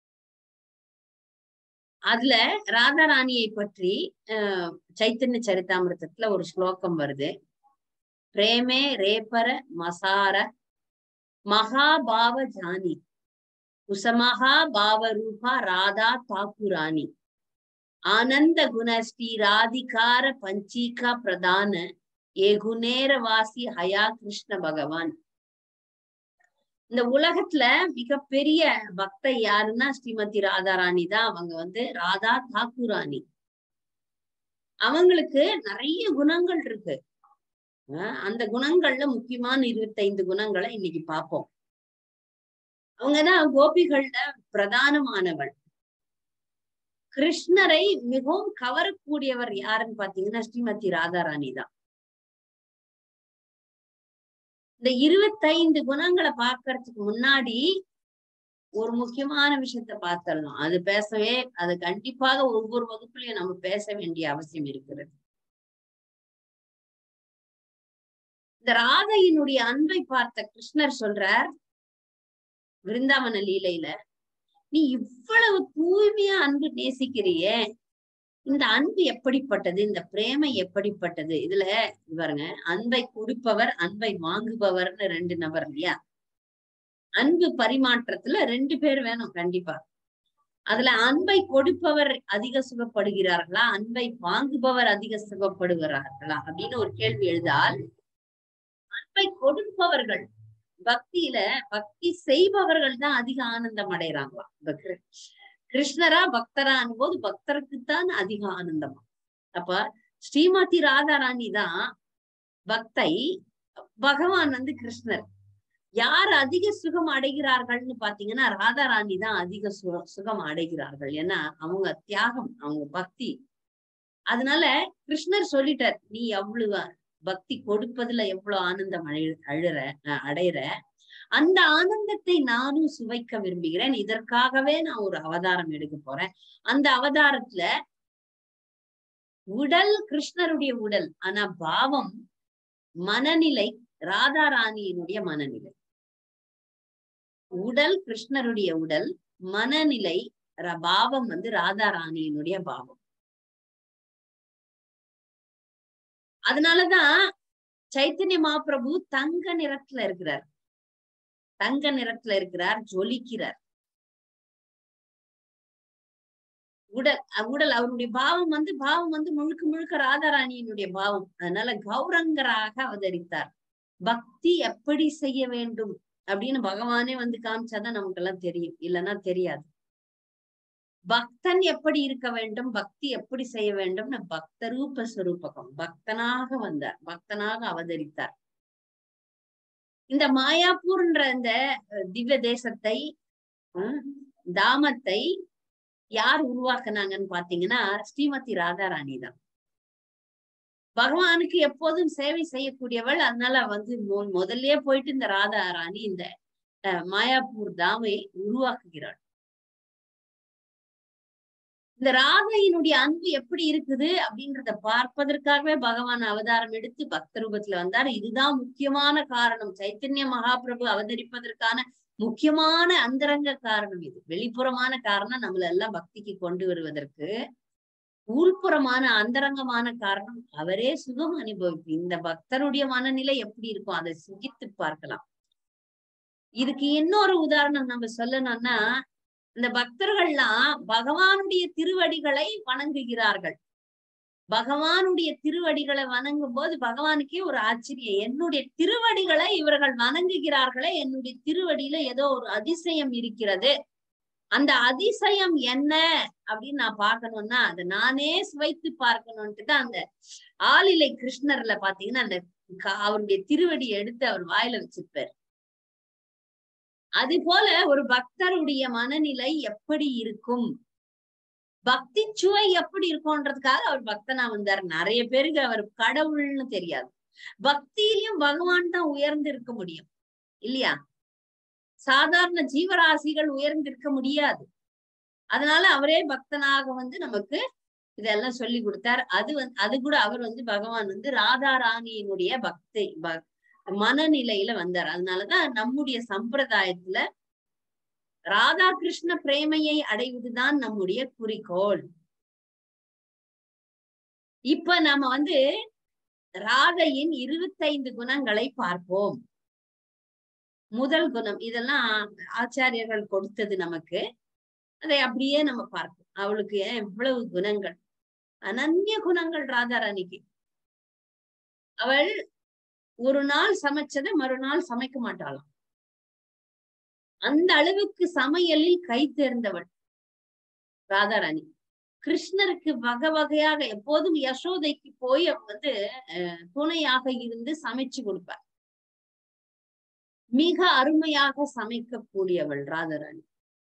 அதுல ராதாராணியை பற்றி அஹ் சைத்தன்ய சரிதாமிரதத்துல ஒரு ஸ்லோகம் வருது பிரேமே ரேபர மசார மகாபாவ ஜானி குசமகா பாவரூபா ராதா தாக்குராணி ஆனந்த குணஸ்ரீ ராதிகார பஞ்சீகா பிரதான ஏகுநேரவாசி ஹயா கிருஷ்ண பகவான் இந்த உலகத்துல மிகப்பெரிய பக்தை யாருன்னா ஸ்ரீமதி ராதாராணி தான் அவங்க வந்து ராதா தாக்குராணி அவங்களுக்கு நிறைய குணங்கள் இருக்கு அந்த குணங்கள்ல முக்கியமான இருபத்தைந்து குணங்களை இன்னைக்கு பார்ப்போம் அவங்கதான் கோபிகள்ல பிரதானமானவள் கிருஷ்ணரை மிகவும் கவரக்கூடியவர் யாருன்னு பாத்தீங்கன்னா ஸ்ரீமதி ராதாராணி தான் இந்த இருபத்தைந்து குணங்களை பாக்குறதுக்கு முன்னாடி ஒரு முக்கியமான விஷயத்த பார்த்தரலாம் அது பேசவே அது கண்டிப்பாக ஒவ்வொரு வகுப்புலயும் நம்ம பேச வேண்டிய அவசியம் இருக்கிறது இந்த ராதையினுடைய அன்பை பார்த்த கிருஷ்ணர் சொல்றார் விருந்தாவன லீலையில நீ இவ்வளவு தூய்மையா அன்பு நேசிக்கிறியே இந்த அன்பு எப்படிப்பட்டது இந்த பிரேமை எப்படிப்பட்டது இதுல பாருங்க அன்பை கொடுப்பவர் அன்பை வாங்குபவர்னு ரெண்டு நபர் இல்லையா அன்பு பரிமாற்றத்துல ரெண்டு பேர் வேணும் கண்டிப்பா அதுல அன்பை கொடுப்பவர் அதிக சுகப்படுகிறார்களா அன்பை வாங்குபவர் அதிக சுகப்படுகிறார்களா அப்படின்னு ஒரு கேள்வி எழுதால் அன்பை கொடுப்பவர்கள் பக்தியில பக்தி செய்பவர்கள் தான் அதிக ஆனந்தம் அடைகிறாங்களாம் கிருஷ்ணரா பக்தரா போது பக்தருக்குத்தான் அதிக ஆனந்தமா அப்ப ஸ்ரீமதி ராதாராணி தான் பக்தை பகவான் வந்து கிருஷ்ணர் யார் அதிக சுகம் அடைகிறார்கள்னு பாத்தீங்கன்னா ராதாராணி தான் அதிக சு சுகம் அடைகிறார்கள் ஏன்னா அவங்க தியாகம் அவங்க பக்தி அதனால கிருஷ்ணர் சொல்லிட்டார் நீ எவ்வளவு பக்தி கொடுப்பதுல எவ்வளவு ஆனந்தம் அழை அழுற அடையிற அந்த ஆனந்தத்தை நானும் சுவைக்க விரும்புகிறேன் இதற்காகவே நான் ஒரு அவதாரம் எடுக்க போறேன் அந்த அவதாரத்துல உடல் கிருஷ்ணருடைய உடல் ஆனா பாவம் மனநிலை ராதாராணியினுடைய மனநிலை உடல் கிருஷ்ணருடைய உடல் மனநிலை ர- பாவம் வந்து ராதா ராணியினுடைய பாவம் அதனாலதான் சைத்தன்ய மகாபிரபு தங்க நிறத்துல இருக்கிறார் தங்க நிறத்துல இருக்கிறார் ஜொலிக்கிறார் உடல் அஹ் உடல் அவருடைய பாவம் வந்து பாவம் வந்து முழுக்க முழுக்க ராதாராணியினுடைய பாவம் அதனால கௌரங்கராக அவதரித்தார் பக்தி எப்படி செய்ய வேண்டும் அப்படின்னு பகவானே வந்து காமிச்சாதான் நமக்கு எல்லாம் தெரியும் இல்லைன்னா தெரியாது பக்தன் எப்படி இருக்க வேண்டும் பக்தி எப்படி செய்ய வேண்டும்னு பக்த ரூப ஸ்வரூபகம் பக்தனாக வந்தார் பக்தனாக அவதரித்தார் இந்த மாயாப்பூர்ன்ற இந்த அஹ், திவ்ய தேசத்தை ஹம், தாமத்தை யார் உருவாக்குனாங்கன்னு பாத்தீங்கன்னா ஸ்ரீமதி ராதாராணி தான் பகவானுக்கு எப்போதும் சேவை செய்யக்கூடியவள் அதனால வந்து மொ- முதல்லயே போயிட்டு இந்த ராதா ராணி இந்த அஹ், மாயாப்பூர் தாமை உருவாக்குகிறாள் இந்த ராதையினுடைய அன்பு எப்படி இருக்குது அப்படின்றத பார்ப்பதற்காகவே பகவான் அவதாரம் எடுத்து பக்த ரூபத்துல வந்தார் இதுதான் முக்கியமான காரணம் சைத்தன்ய மகாபிரபு அவதரிப்பதற்கான முக்கியமான அந்தரங்க காரணம் இது வெளிப்புறமான காரணம் நம்மள எல்லாம் பக்திக்கு கொண்டு வருவதற்கு உள்புறமான அந்தரங்கமான காரணம் அவரே சுகம் அனுபவிப்பு இந்த பக்தருடைய மனநிலை எப்படி இருக்கும் அதை சுகித்து பார்க்கலாம் இதுக்கு இன்னொரு உதாரணம் நம்ம சொல்லணும்னா இந்த பக்தர்கள்லாம் பகவானுடைய திருவடிகளை வணங்குகிறார்கள் பகவானுடைய திருவடிகளை வணங்கும் போது பகவானுக்கே ஒரு ஆச்சரியம் என்னுடைய திருவடிகளை இவர்கள் வணங்குகிறார்களே என்னுடைய திருவடியில ஏதோ ஒரு அதிசயம் இருக்கிறது அந்த அதிசயம் என்ன அப்படின்னு நான் பார்க்கணும்னா அதை நானே சுவைத்து பார்க்கணும்ட்டு தான் அந்த ஆளிலை கிருஷ்ணர்ல பாத்தீங்கன்னா அந்த க- அவருடைய திருவடியை எடுத்து அவர் வாயில வச்சிருப்பார் அது போல ஒரு பக்தருடைய மனநிலை எப்படி இருக்கும் பக்தி சுவை எப்படி இருக்கும்ன்றதுக்காக அவர் பக்தனா வந்தார் நிறைய பேருக்கு அவர் கடவுள்னு தெரியாது பக்தியிலும் பகவான் தான் உயர்ந்து இருக்க முடியும் இல்லையா சாதாரண ஜீவராசிகள் உயர்ந்து இருக்க முடியாது அதனால அவரே பக்தனாக வந்து நமக்கு இதெல்லாம் சொல்லி கொடுத்தார் அது வந்து அது கூட அவர் வந்து பகவான் வந்து ராதா ராணியினுடைய பக்தி ப- மனநிலையில வந்தார் அதனாலதான் நம்முடைய சம்பிரதாயத்துல ராதா கிருஷ்ண பிரேமையை அடைவதுதான் நம்முடைய குறிக்கோள் இப்ப நாம வந்து ராதையின் இருபத்தைந்து குணங்களை பார்ப்போம் முதல் குணம் இதெல்லாம் ஆச்சாரியர்கள் கொடுத்தது நமக்கு அதை அப்படியே நம்ம பார்ப்போம் அவளுக்கு ஏன் எவ்வளவு குணங்கள் அனன்ய குணங்கள் ராதாராணிக்கு அவள் ஒரு நாள் சமைச்சதை மறுநாள் சமைக்க மாட்டாளாம் அந்த அளவுக்கு சமையலில் கை தேர்ந்தவள் ராதாராணி கிருஷ்ணருக்கு வகை வகையாக எப்போதும் யசோதைக்கு போய் அவ வந்து அஹ், துணையாக இருந்து சமைச்சு கொடுப்பார் மிக அருமையாக சமைக்கக்கூடியவள் ராதாராணி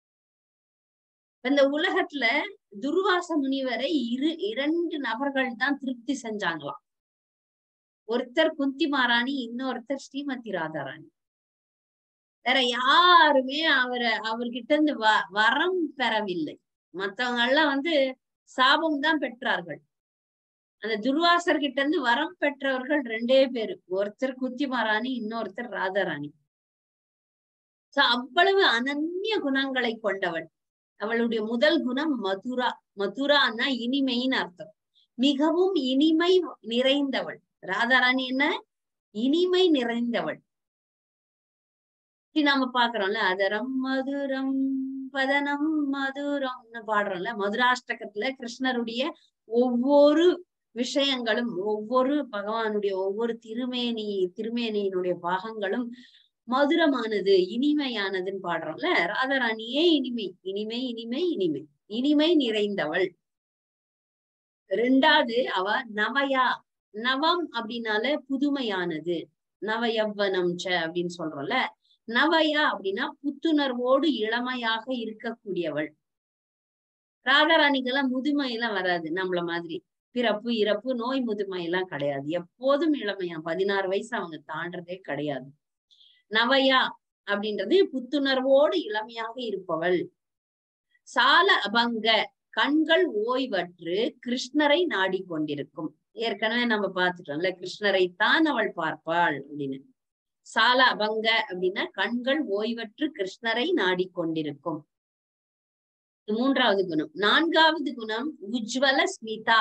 இந்த உலகத்துல துர்வாச முனிவரை இரு இரண்டு நபர்கள் தான் திருப்தி செஞ்சாங்களாம் ஒருத்தர் குந்தி மாராணி இன்னொருத்தர் ஸ்ரீமதி ராதாராணி வேற யாருமே அவரை அவர்கிட்ட இருந்து வ வரம் பெறவில்லை மத்தவங்க எல்லாம் வந்து சாபம் தான் பெற்றார்கள் அந்த துர்வாசர் கிட்ட இருந்து வரம் பெற்றவர்கள் ரெண்டே பேரு ஒருத்தர் குந்தி மாராணி இன்னொருத்தர் ராதாராணி சோ அவ்வளவு அனன்ய குணங்களை கொண்டவள் அவளுடைய முதல் குணம் மதுரா மதுரான்னா இனிமைன்னு அர்த்தம் மிகவும் இனிமை நிறைந்தவள் ராதாராணி என்ன இனிமை நிறைந்தவள் இப்படி நாம பாக்குறோம்ல அதரம் மதுரம் பதனம் மதுரம்னு பாடுறோம்ல மதுராஷ்டகத்துல கிருஷ்ணருடைய ஒவ்வொரு விஷயங்களும் ஒவ்வொரு பகவானுடைய ஒவ்வொரு திருமேனி திருமேனியினுடைய பாகங்களும் மதுரமானது இனிமையானதுன்னு பாடுறோம்ல ராதாராணியே இனிமை இனிமை இனிமை இனிமை இனிமை நிறைந்தவள் ரெண்டாவது அவ நவயா நவம் அப்படின்னால புதுமையானது நவ யவ்வனம் ச அப்படின்னு சொல்றோம்ல நவயா அப்படின்னா புத்துணர்வோடு இளமையாக இருக்கக்கூடியவள் ராதாராணிக்கெல்லாம் முதுமை எல்லாம் வராது நம்மள மாதிரி பிறப்பு இறப்பு நோய் முதுமை எல்லாம் கிடையாது எப்போதும் இளமையா பதினாறு வயசு அவங்க தாண்டறதே கிடையாது நவயா அப்படின்றது புத்துணர்வோடு இளமையாக இருப்பவள் சால அபங்க கண்கள் ஓய்வற்று கிருஷ்ணரை நாடிக்கொண்டிருக்கும் ஏற்கனவே நம்ம பார்த்துட்டோம்ல கிருஷ்ணரை தான் அவள் பார்ப்பாள் அப்படின்னு சால அபங்க அப்படின்னா கண்கள் ஓய்வற்று கிருஷ்ணரை நாடிக்கொண்டிருக்கும் இது மூன்றாவது குணம் நான்காவது குணம் உஜ்வல ஸ்மிதா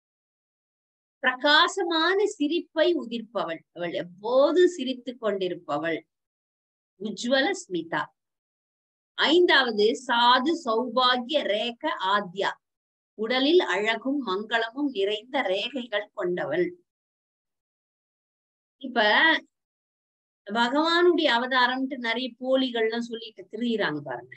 பிரகாசமான சிரிப்பை உதிர்ப்பவள் அவள் எப்போதும் சிரித்துக் கொண்டிருப்பவள் உஜ்வல ஸ்மிதா ஐந்தாவது சாது சௌபாகிய ரேக ஆத்யா உடலில் அழகும் மங்களமும் நிறைந்த ரேகைகள் கொண்டவள் இப்ப பகவானுடைய அவதாரம்ட்டு நிறைய போலிகள்லாம் சொல்லிட்டு திரியிறாங்க பாருங்க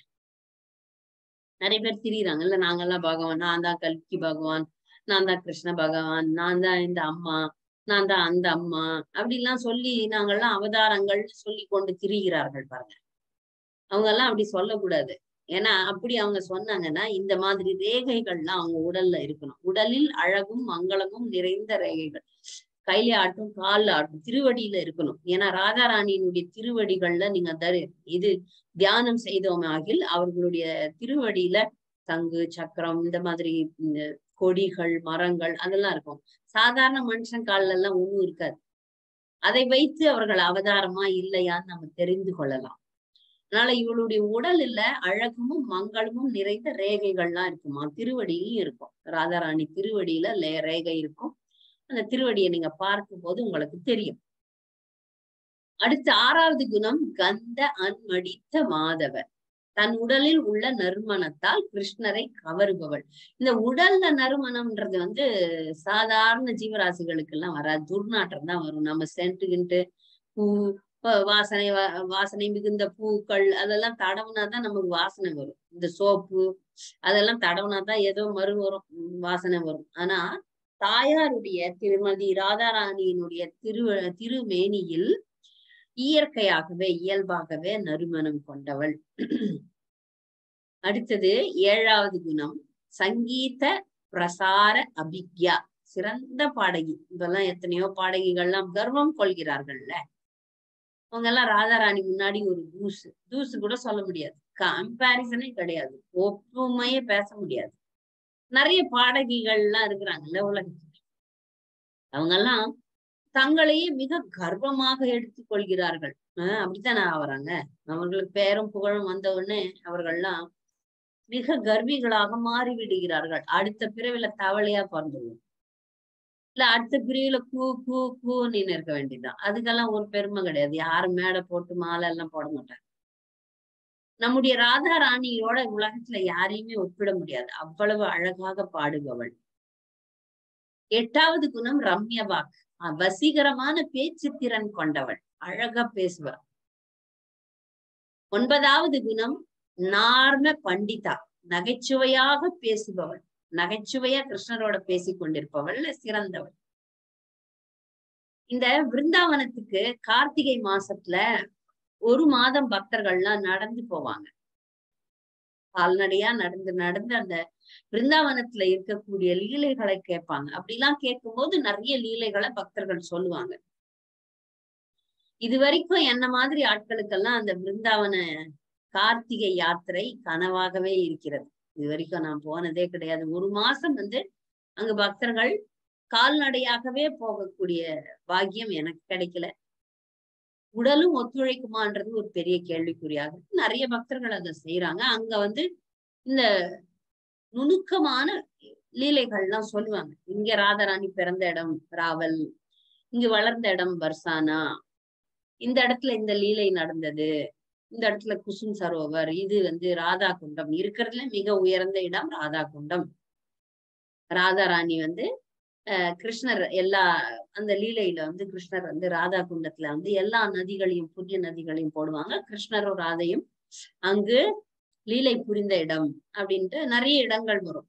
நிறைய பேர் திரியிறாங்க இல்ல நாங்கெல்லாம் பகவான் நான் தான் கல்கி பகவான் நான் தான் கிருஷ்ண பகவான் நான் தான் இந்த அம்மா நான் தான் அந்த அம்மா அப்படிலாம் சொல்லி நாங்கெல்லாம் அவதாரங்கள் சொல்லி கொண்டு திரிகிறார்கள் பாருங்க அவங்க எல்லாம் அப்படி சொல்லக்கூடாது ஏன்னா அப்படி அவங்க சொன்னாங்கன்னா இந்த மாதிரி ரேகைகள்லாம் அவங்க உடல்ல இருக்கணும் உடலில் அழகும் மங்களமும் நிறைந்த ரேகைகள் கையில ஆட்டும் கால்ல ஆட்டும் திருவடியில இருக்கணும் ஏன்னா ராஜாராணியினுடைய திருவடிகள்ல நீங்க தரு இது தியானம் செய்தோமாகில் அவர்களுடைய திருவடியில தங்கு சக்கரம் இந்த மாதிரி இந்த கொடிகள் மரங்கள் அதெல்லாம் இருக்கும் சாதாரண மனுஷன் கால்ல எல்லாம் ஒண்ணும் இருக்காது அதை வைத்து அவர்கள் அவதாரமா இல்லையான்னு நம்ம தெரிந்து கொள்ளலாம் அதனால இவளுடைய உடல்ல அழகும் மங்களமும் நிறைந்த ரேகைகள்லாம் இருக்குமா திருவடியிலும் இருக்கும் ராதாராணி திருவடியில லே ரேகை இருக்கும் அந்த திருவடியை நீங்க பார்க்கும் போது உங்களுக்கு தெரியும் அடுத்த ஆறாவது குணம் கந்த அன்மடித்த மாதவர் தன் உடலில் உள்ள நறுமணத்தால் கிருஷ்ணரை கவருபவள் இந்த உடல்ல நறுமணம்ன்றது வந்து சாதாரண ஜீவராசிகளுக்கு எல்லாம் வராது துர்நாற்றம் தான் வரும் நம்ம சென்ட்டுகின்ட்டு பூ வாசனை வாசனை மிகுந்த பூக்கள் அதெல்லாம் தடவுனாதான் நமக்கு வாசனை வரும் இந்த சோப்பு அதெல்லாம் தடவுனாதான் ஏதோ மறு வரும் வாசனை வரும் ஆனா தாயாருடைய திருமதி ராதாராணியினுடைய திரு திருமேனியில் இயற்கையாகவே இயல்பாகவே நறுமணம் கொண்டவள் அடுத்தது ஏழாவது குணம் சங்கீத பிரசார அபிக்யா சிறந்த பாடகி இதெல்லாம் எத்தனையோ பாடகிகள்லாம் கர்வம் கொள்கிறார்கள்ல அவங்க எல்லாம் ராதாராணி முன்னாடி ஒரு தூசு தூசு கூட சொல்ல முடியாது கம்பேரிசனே கிடையாது ஒப்புமையே பேச முடியாது நிறைய பாடகிகள்லாம் இருக்கிறாங்கல்ல உலகத்துல அவங்க எல்லாம் தங்களையே மிக கர்வமாக எடுத்துக் கொள்கிறார்கள் ஆஹ் அப்படித்தானே ஆவறாங்க அவர்களுக்கு பேரும் புகழும் வந்த உடனே அவர்கள்லாம் மிக கர்விகளாக மாறி விடுகிறார்கள் அடுத்த பிறவில தவளையா பிறந்துருவோம் இல்ல அடுத்த பிரிவுல கூ கூ கூன்னு இருக்க வேண்டியதுதான் அதுக்கெல்லாம் ஒரு பெருமை கிடையாது யாரும் மேடை போட்டு மாலை எல்லாம் போட மாட்டாங்க நம்முடைய ராதா ராணியோட உலகத்துல யாரையுமே ஒப்பிட முடியாது அவ்வளவு அழகாக பாடுபவள் எட்டாவது குணம் ரம்ய வாக் வசீகரமான பேச்சு திறன் கொண்டவள் அழகா பேசுவாள் ஒன்பதாவது குணம் நார்ம பண்டிதா நகைச்சுவையாக பேசுபவள் நகைச்சுவையா கிருஷ்ணரோட பேசிக் கொண்டிருப்பவள் சிறந்தவள் இந்த பிருந்தாவனத்துக்கு கார்த்திகை மாசத்துல ஒரு மாதம் பக்தர்கள்லாம் நடந்து போவாங்க கால்நடையா நடந்து நடந்து அந்த பிருந்தாவனத்துல இருக்கக்கூடிய லீலைகளை கேட்பாங்க அப்படிலாம் கேட்கும்போது நிறைய லீலைகளை பக்தர்கள் சொல்லுவாங்க இது வரைக்கும் என்ன மாதிரி ஆட்களுக்கெல்லாம் அந்த பிருந்தாவன கார்த்திகை யாத்திரை கனவாகவே இருக்கிறது இது வரைக்கும் நான் போனதே கிடையாது ஒரு மாசம் வந்து அங்க பக்தர்கள் கால்நடையாகவே போகக்கூடிய பாக்கியம் எனக்கு கிடைக்கல உடலும் ஒத்துழைக்குமான்றது ஒரு பெரிய கேள்விக்குறியாக நிறைய பக்தர்கள் அதை செய்யறாங்க அங்க வந்து இந்த நுணுக்கமான லீலைகள்லாம் சொல்லுவாங்க இங்க ராதாராணி பிறந்த இடம் ராவல் இங்க வளர்ந்த இடம் பர்சானா இந்த இடத்துல இந்த லீலை நடந்தது இந்த இடத்துல குசும் சரோவர் இது வந்து ராதா குண்டம் இருக்கிறதுல மிக உயர்ந்த இடம் ராதா குண்டம் ராதாராணி வந்து அஹ் கிருஷ்ணர் எல்லா அந்த லீலையில வந்து கிருஷ்ணர் வந்து ராதா குண்டத்துல வந்து எல்லா நதிகளையும் புண்ணிய நதிகளையும் போடுவாங்க கிருஷ்ணரும் ராதையும் அங்கு லீலை புரிந்த இடம் அப்படின்ட்டு நிறைய இடங்கள் வரும்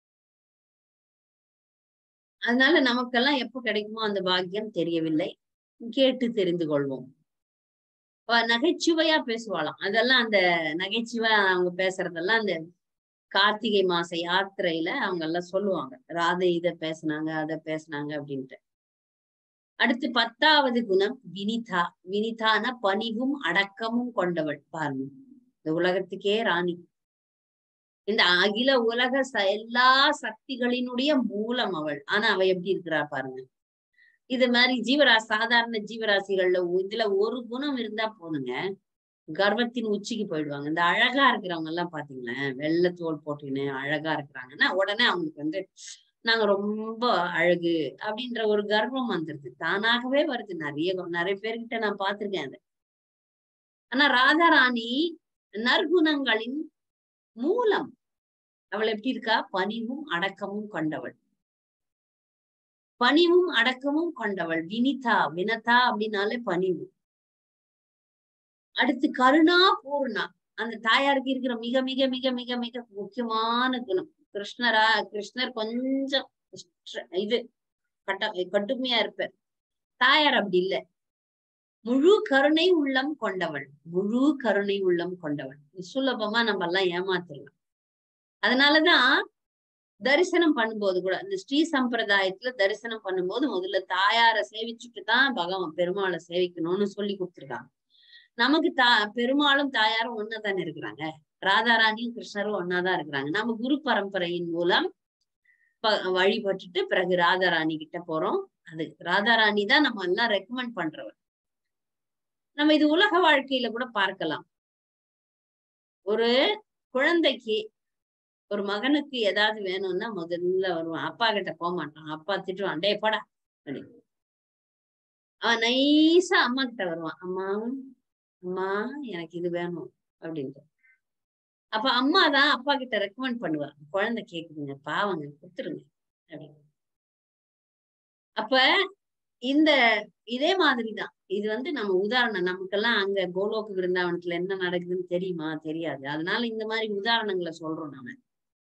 அதனால நமக்கெல்லாம் எப்ப கிடைக்குமோ அந்த பாக்கியம் தெரியவில்லை கேட்டு தெரிந்து கொள்வோம் நகைச்சுவையா பேசுவாளாம் அதெல்லாம் அந்த நகைச்சுவை அவங்க பேசுறதெல்லாம் அந்த கார்த்திகை மாச யாத்திரையில அவங்க எல்லாம் சொல்லுவாங்க ராதை இத பேசினாங்க அத பேசினாங்க அப்படின்ட்டு அடுத்து பத்தாவது குணம் வினிதா வினிதான பணிவும் அடக்கமும் கொண்டவள் பாருங்க இந்த உலகத்துக்கே ராணி இந்த அகில உலக எல்லா சக்திகளினுடைய மூலம் அவள் ஆனா அவ எப்படி இருக்கிறா பாருங்க இது மாதிரி ஜீவராசி சாதாரண ஜீவராசிகள்ல இதுல ஒரு குணம் இருந்தா போதுங்க கர்வத்தின் உச்சிக்கு போயிடுவாங்க இந்த அழகா இருக்கிறவங்க எல்லாம் பாத்தீங்களேன் வெள்ளை தோல் போட்டுன்னு அழகா இருக்கிறாங்கன்னா உடனே அவங்களுக்கு வந்து நாங்க ரொம்ப அழகு அப்படின்ற ஒரு கர்வம் வந்துருது தானாகவே வருது நிறைய நிறைய பேர்கிட்ட நான் பார்த்திருக்கேன் அதை ஆனா ராதாராணி நற்குணங்களின் மூலம் அவள் எப்படி இருக்கா பணிவும் அடக்கமும் கொண்டவள் பணிவும் அடக்கமும் கொண்டவள் வினிதா வினதா அப்படின்னாலே பணிவு அடுத்து கருணா பூர்ணா அந்த தாயாருக்கு இருக்கிற மிக மிக மிக மிக மிக முக்கியமான குணம் கிருஷ்ணரா கிருஷ்ணர் கொஞ்சம் இது கட்ட கட்டுமையா இருப்பார் தாயார் அப்படி இல்ல முழு கருணை உள்ளம் கொண்டவள் முழு கருணை உள்ளம் கொண்டவள் சுலபமா நம்ம எல்லாம் ஏமாத்திடலாம் அதனாலதான் தரிசனம் பண்ணும்போது கூட இந்த ஸ்ரீ சம்பிரதாயத்துல தரிசனம் பண்ணும்போது முதல்ல தாயார சேவிச்சுட்டு தான் பகவான் பெருமாளை சேவிக்கணும்னு சொல்லி கொடுத்துருக்காங்க நமக்கு தா பெருமாளும் தாயாரும் ஒன்னாதானே இருக்கிறாங்க ராதாராணியும் கிருஷ்ணரும் ஒன்னாதான் இருக்கிறாங்க நம்ம குரு பரம்பரையின் மூலம் வழிபட்டுட்டு பிறகு ராதாராணி கிட்ட போறோம் அது ராதாராணி தான் நம்ம எல்லாம் ரெக்கமெண்ட் பண்றவர் நம்ம இது உலக வாழ்க்கையில கூட பார்க்கலாம் ஒரு குழந்தைக்கு ஒரு மகனுக்கு ஏதாவது வேணும்னா முதல்ல வருவான் அப்பா கிட்ட போக மாட்டான் அப்பா திட்டுவான் டே போடா அப்படி அவன் நைஸா அம்மா கிட்ட வருவான் அம்மா அம்மா எனக்கு இது வேணும் அப்படின்ட்டு அப்ப அம்மா தான் அப்பா கிட்ட ரெக்கமெண்ட் பண்ணுவா குழந்தை கேக்குதுங்க பாவங்க கொடுத்துருங்க அப்படின்னு அப்ப இந்த இதே மாதிரிதான் இது வந்து நம்ம உதாரணம் நமக்கெல்லாம் அங்க கோலோக்கு விருந்தாவனத்துல என்ன நடக்குதுன்னு தெரியுமா தெரியாது அதனால இந்த மாதிரி உதாரணங்களை சொல்றோம் நாம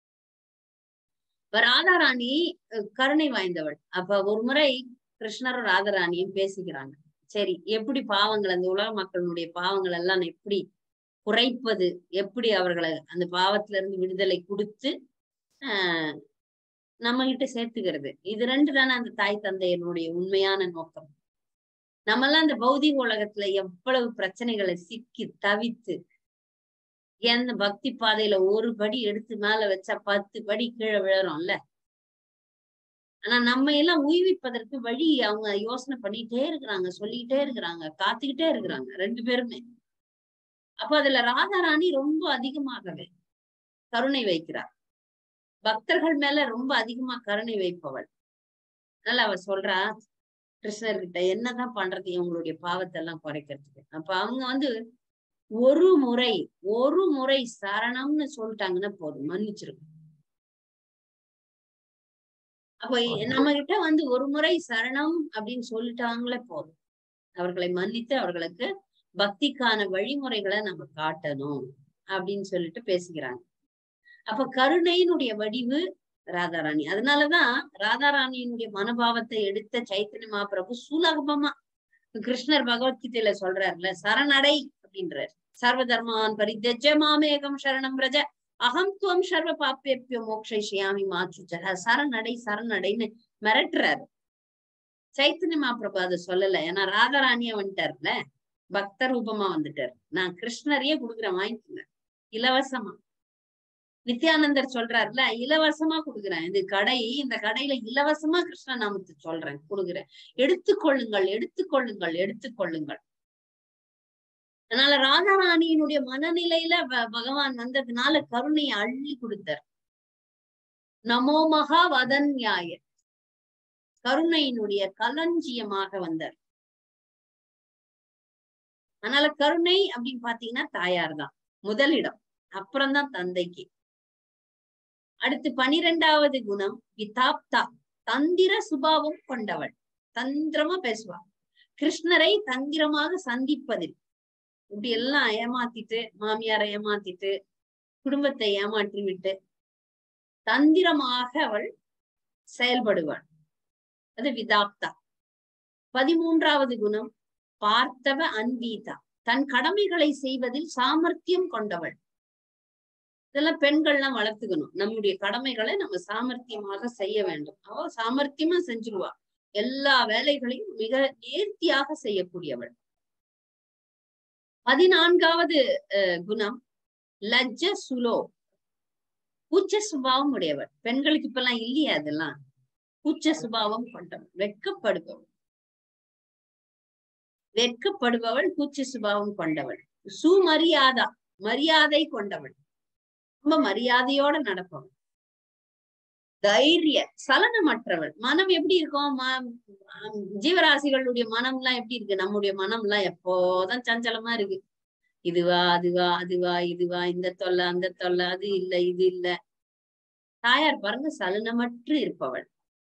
இப்ப ராதாராணி கருணை வாய்ந்தவள் அப்ப ஒரு முறை கிருஷ்ணரும் ராதாராணியும் பேசிக்கிறாங்க சரி எப்படி பாவங்கள் அந்த உலக மக்களுடைய பாவங்கள் எல்லாம் எப்படி குறைப்பது எப்படி அவர்களை அந்த பாவத்துல இருந்து விடுதலை கொடுத்து ஆஹ் நம்ம கிட்ட சேர்த்துக்கிறது இது ரெண்டு தானே அந்த தாய் தந்தையனுடைய உண்மையான நோக்கம் நம்ம எல்லாம் இந்த பௌதிக உலகத்துல எவ்வளவு பிரச்சனைகளை சிக்கி தவித்து எந்த பக்தி பாதையில ஒரு படி எடுத்து மேல வச்சா பத்து படி கீழே விழறோம்ல ஆனா நம்ம எல்லாம் உய்விப்பதற்கு வழி அவங்க யோசனை பண்ணிட்டே இருக்கிறாங்க சொல்லிக்கிட்டே இருக்கிறாங்க காத்துக்கிட்டே இருக்கிறாங்க ரெண்டு பேருமே அப்ப அதுல ராதாராணி ரொம்ப அதிகமாகவே கருணை வைக்கிறார் பக்தர்கள் மேல ரொம்ப அதிகமா கருணை வைப்பவள் அதனால அவ சொல்றா கிருஷ்ணர்கிட்ட என்னதான் பண்றது இவங்களுடைய பாவத்தை எல்லாம் குறைக்கிறதுக்கு அப்ப அவங்க வந்து ஒரு முறை ஒரு முறை சரணம்னு சொல்லிட்டாங்கன்னா போதும் மன்னிச்சிருக்கும் அப்ப நம்ம கிட்ட வந்து ஒரு முறை சரணம் அப்படின்னு சொல்லிட்டாங்களே போதும் அவர்களை மன்னித்து அவர்களுக்கு பக்திக்கான வழிமுறைகளை நம்ம காட்டணும் அப்படின்னு சொல்லிட்டு பேசுகிறாங்க அப்ப கருணையினுடைய வடிவு ராதாராணி அதனாலதான் ராதாராணியினுடைய மனோபாவத்தை எடுத்த சைத்தன்ய மகாபிரபு சுலபமா கிருஷ்ணர் பகவத்கீதையில சொல்றாருல சரணடை அப்படின்றார் சர்வ தர்மான் பரித்தஜ மாமேகம் சரணம் பிரஜ அகம் துவம் சர்வ பாப்பேப்பியோ மோக்ஷயாமி மாச்சுச்ச சரணடை சரணடைன்னு மிரட்டுறாரு சைத்தன்ய மகாபிரபு அதை சொல்லல ஏன்னா ராதாராணியா வந்துட்டார்ல பக்த ரூபமா வந்துட்டாரு நான் கிருஷ்ணரையே கொடுக்குறேன் வாங்கிக்கோங்க இலவசமா நித்யானந்தர் சொல்றாருல இலவசமா கொடுக்குறேன் இது கடை இந்த கடையில இலவசமா கிருஷ்ண நாமத்தை சொல்றேன் கொடுக்குறேன் எடுத்துக்கொள்ளுங்கள் எடுத்துக்கொள்ளுங்கள் எடுத்துக்கொள்ளுங்கள் அதனால ராதாராணியினுடைய மனநிலையில பகவான் வந்ததுனால கருணையை அள்ளி கொடுத்தார் நமோ மகா வதன்யாய கருணையினுடைய களஞ்சியமாக வந்தார் அதனால கருணை அப்படின்னு பாத்தீங்கன்னா தாயார் தான் முதலிடம் அப்புறம்தான் தந்தைக்கு அடுத்து பனிரெண்டாவது குணம் விதாப்தா தந்திர சுபாவம் கொண்டவள் தந்திரமா பேசுவா கிருஷ்ணரை தந்திரமாக சந்திப்பதில் இப்படி எல்லாம் ஏமாத்திட்டு மாமியாரை ஏமாத்திட்டு குடும்பத்தை ஏமாற்றி விட்டு தந்திரமாக அவள் செயல்படுவாள் அது விதாப்தா பதிமூன்றாவது குணம் பார்த்தவ அன்வீதா தன் கடமைகளை செய்வதில் சாமர்த்தியம் கொண்டவள் இதெல்லாம் பெண்கள்லாம் வளர்த்துக்கணும் நம்முடைய கடமைகளை நம்ம சாமர்த்தியமாக செய்ய வேண்டும் அவ சாமர்த்தியமா செஞ்சிருவா எல்லா வேலைகளையும் மிக நேர்த்தியாக செய்யக்கூடியவள் பதினான்காவது குணம் லஜ்ஜ சுலோ கூச்ச சுபாவம் உடையவள் பெண்களுக்கு இப்பெல்லாம் இல்லையா அதெல்லாம் கூச்ச சுபாவம் கொண்டவள் வெட்கப்படுபவள் வெட்கப்படுபவள் கூச்ச சுபாவம் கொண்டவள் சுமரியாதா மரியாதை கொண்டவள் ரொம்ப மரியாதையோட நடப்பவள் தைரிய சலனமற்றவள் மனம் எப்படி இருக்கும் ம- ஜீவராசிகளுடைய மனம் எல்லாம் எப்படி இருக்கு நம்முடைய மனம் எல்லாம் எப்போதான் சஞ்சலமா இருக்கு இதுவா அதுவா அதுவா இதுவா இந்த தொல்லை அந்த தொல்லை அது இல்ல இது இல்ல தாயார் பாருங்க சலனமற்று இருப்பவள்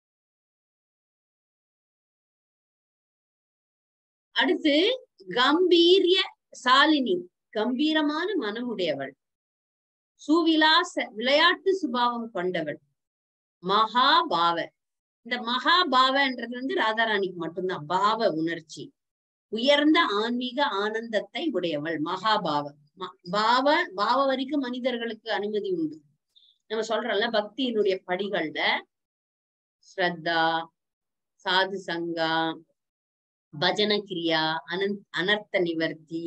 அடுத்து கம்பீரிய சாலினி கம்பீரமான மனமுடையவள் சுவிலாச விளையாட்டு சுபாவம் கொண்டவள் மகாபாவ இந்த மகாபாவன்றது வந்து ராதாராணிக்கு மட்டும்தான் பாவ உணர்ச்சி உயர்ந்த ஆன்மீக ஆனந்தத்தை உடையவள் மகாபாவ ம- பாவ பாவ வரைக்கும் மனிதர்களுக்கு அனுமதி உண்டு நம்ம சொல்றோம்ல பக்தியினுடைய படிகள்ல ஸ்ரத்தா சாது சங்கா பஜன கிரியா அனந்த் அனர்த்த நிவர்த்தி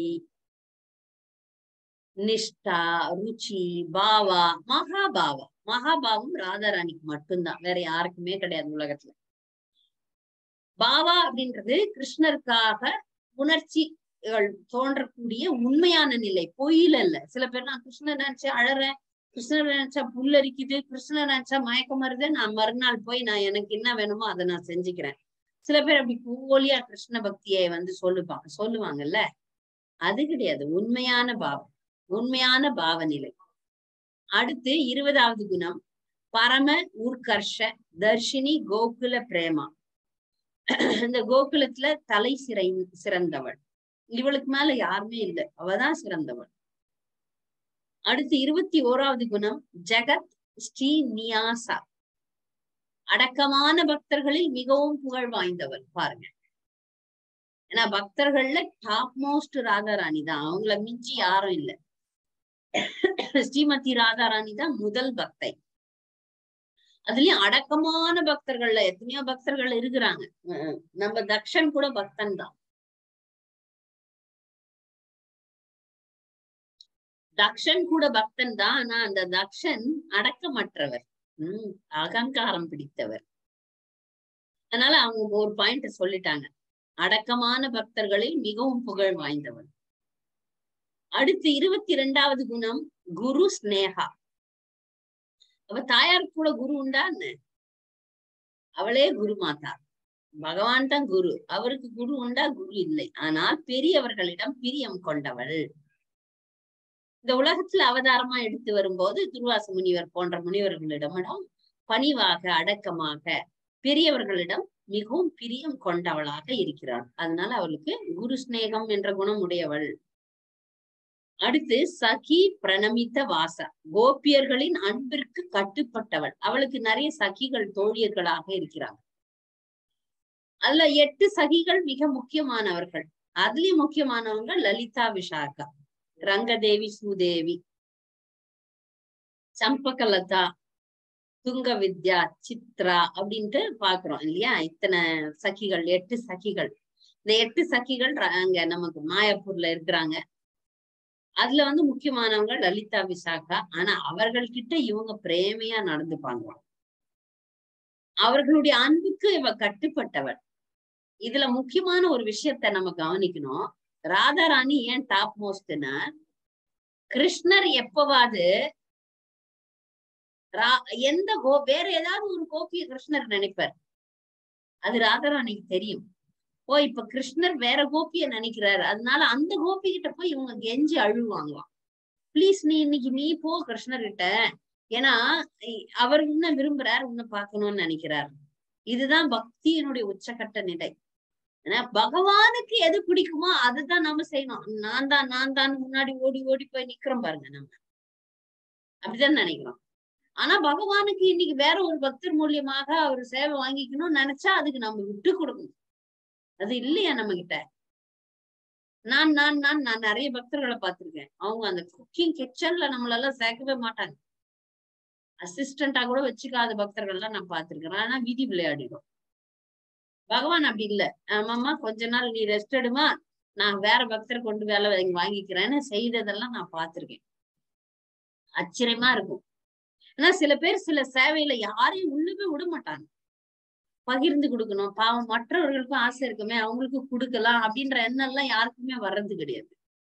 நிஷ்டா ருச்சி பாவா மகாபாவா மகாபாவம் ராதாராணிக்கு மட்டும்தான் வேற யாருக்குமே கிடையாது உலகத்துல பாவா அப்படின்றது கிருஷ்ணருக்காக உணர்ச்சிகள் தோன்றக்கூடிய உண்மையான நிலை பொய்யில இல்ல சில பேர் நான் கிருஷ்ணர் நினைச்சு அழறேன் கிருஷ்ணர் நினைச்சா புல்லரிக்குது கிருஷ்ணர் நினைச்சா மயக்கம் வருது நான் மறுநாள் போய் நான் எனக்கு என்ன வேணுமோ அதை நான் செஞ்சுக்கிறேன் சில பேர் அப்படி போலியா கிருஷ்ண பக்தியை வந்து சொல்லுவாங்க சொல்லுவாங்கல்ல அது கிடையாது உண்மையான பாவம் உண்மையான பாவநிலை அடுத்து இருபதாவது குணம் பரம உர்கர்ஷ தர்ஷினி கோகுல பிரேமா இந்த கோகுலத்துல தலை சிறை சிறந்தவள் இவளுக்கு மேல யாருமே இல்லை அவதான் சிறந்தவள் அடுத்து இருபத்தி ஓராவது குணம் ஜெகத் ஸ்ரீ நியாசா அடக்கமான பக்தர்களில் மிகவும் புகழ் வாய்ந்தவள் பாருங்க ஏன்னா பக்தர்கள்ல டாப் மோஸ்ட் ராதாராணி தான் அவங்கள மிஞ்சி யாரும் இல்ல ஸ்ரீமதி ராதாராணி தான் முதல் பக்தை அதுலயும் அடக்கமான பக்தர்கள்ல எத்தனையோ பக்தர்கள் இருக்கிறாங்க அஹ் நம்ம தக்ஷன் கூட பக்தன் தான் தக்ஷன் கூட பக்தன் தான் ஆனா அந்த தக்ஷன் அடக்கமற்றவர் உம் அகங்காரம் பிடித்தவர் அதனால அவங்க ஒரு பாயிண்ட் சொல்லிட்டாங்க அடக்கமான பக்தர்களில் மிகவும் புகழ் வாய்ந்தவர் அடுத்து இருபத்தி இரண்டாவது குணம் குரு ஸ்னேகா அவ தாயாருக்கு கூட குரு உண்டா அவளே குரு மாதா பகவான் தான் குரு அவருக்கு குரு உண்டா குரு இல்லை ஆனால் பெரியவர்களிடம் பிரியம் கொண்டவள் இந்த உலகத்துல அவதாரமா எடுத்து வரும்போது துர்வாச முனிவர் போன்ற முனிவர்களிடமிடம் பணிவாக அடக்கமாக பெரியவர்களிடம் மிகவும் பிரியம் கொண்டவளாக இருக்கிறாள் அதனால அவளுக்கு குரு ஸ்நேகம் என்ற குணம் உடையவள் அடுத்து சகி பிரணமித்த வாசா கோபியர்களின் அன்பிற்கு கட்டுப்பட்டவள் அவளுக்கு நிறைய சகிகள் தோழியர்களாக இருக்கிறாங்க அதுல எட்டு சகிகள் மிக முக்கியமானவர்கள் அதுலயும் முக்கியமானவங்க லலிதா விஷாகா ரங்கதேவி சுதேவி சம்பகலதா துங்க வித்யா சித்ரா அப்படின்ட்டு பாக்குறோம் இல்லையா இத்தனை சகிகள் எட்டு சகிகள் இந்த எட்டு சகிகள் அங்க நமக்கு மாயாப்பூர்ல இருக்கிறாங்க அதுல வந்து முக்கியமானவங்க லலிதா விசாகா ஆனா அவர்கள் கிட்ட இவங்க பிரேமையா நடந்துப்பாங்க அவர்களுடைய அன்புக்கு இவ கட்டுப்பட்டவள் இதுல முக்கியமான ஒரு விஷயத்த நம்ம கவனிக்கணும் ராதாராணி ஏன் டாப் மோஸ்ட்னா கிருஷ்ணர் எப்பவாது எந்த கோ வேற ஏதாவது ஒரு கோபிய கிருஷ்ணர் நினைப்பார் அது ராதாராணிக்கு தெரியும் ஓ இப்ப கிருஷ்ணர் வேற கோபிய நினைக்கிறாரு அதனால அந்த கோபி கிட்ட போய் இவங்க கெஞ்சி அழுவாங்களாம் ப்ளீஸ் நீ இன்னைக்கு நீ போ கிருஷ்ணர் கிட்ட ஏன்னா அவர் உன்ன விரும்புறார் உன்னை பார்க்கணும்னு நினைக்கிறார் இதுதான் பக்தியினுடைய உச்சகட்ட நிலை ஏன்னா பகவானுக்கு எது பிடிக்குமோ அதுதான் நம்ம செய்யணும் நான் தான் நான் தான் முன்னாடி ஓடி ஓடி போய் நிக்கிறோம் பாருங்க நம்ம அப்படிதான் நினைக்கிறோம் ஆனா பகவானுக்கு இன்னைக்கு வேற ஒரு பக்தர் மூலியமாக அவர் சேவை வாங்கிக்கணும்னு நினைச்சா அதுக்கு நம்ம விட்டு கொடுக்கணும் அது இல்லையா நம்ம கிட்ட நான் நான் நான் நான் நிறைய பக்தர்களை பார்த்திருக்கேன் அவங்க அந்த குக்கிங் கிச்சன்ல நம்மளெல்லாம் சேர்க்கவே மாட்டாங்க அசிஸ்டண்டா கூட வச்சுக்காத பக்தர்கள்லாம் நான் பார்த்திருக்கேன் ஆனா வீதி விளையாடிடும் பகவான் அப்படி இல்ல ஆமாம்மா கொஞ்ச நாள் நீ ரெஸ்ட் எடுமா நான் வேற பக்தர் கொண்டு வேலை வாங்கிக்கிறேன்னு செய்ததெல்லாம் நான் பார்த்திருக்கேன் ஆச்சரியமா இருக்கும் ஆனா சில பேர் சில சேவையில யாரையும் உள்ளவே விட மாட்டாங்க பகிர்ந்து கொடுக்கணும் பாவம் மற்றவர்களுக்கும் ஆசை இருக்குமே அவங்களுக்கு கொடுக்கலாம் அப்படின்ற எண்ணம் எல்லாம் யாருக்குமே வர்றது கிடையாது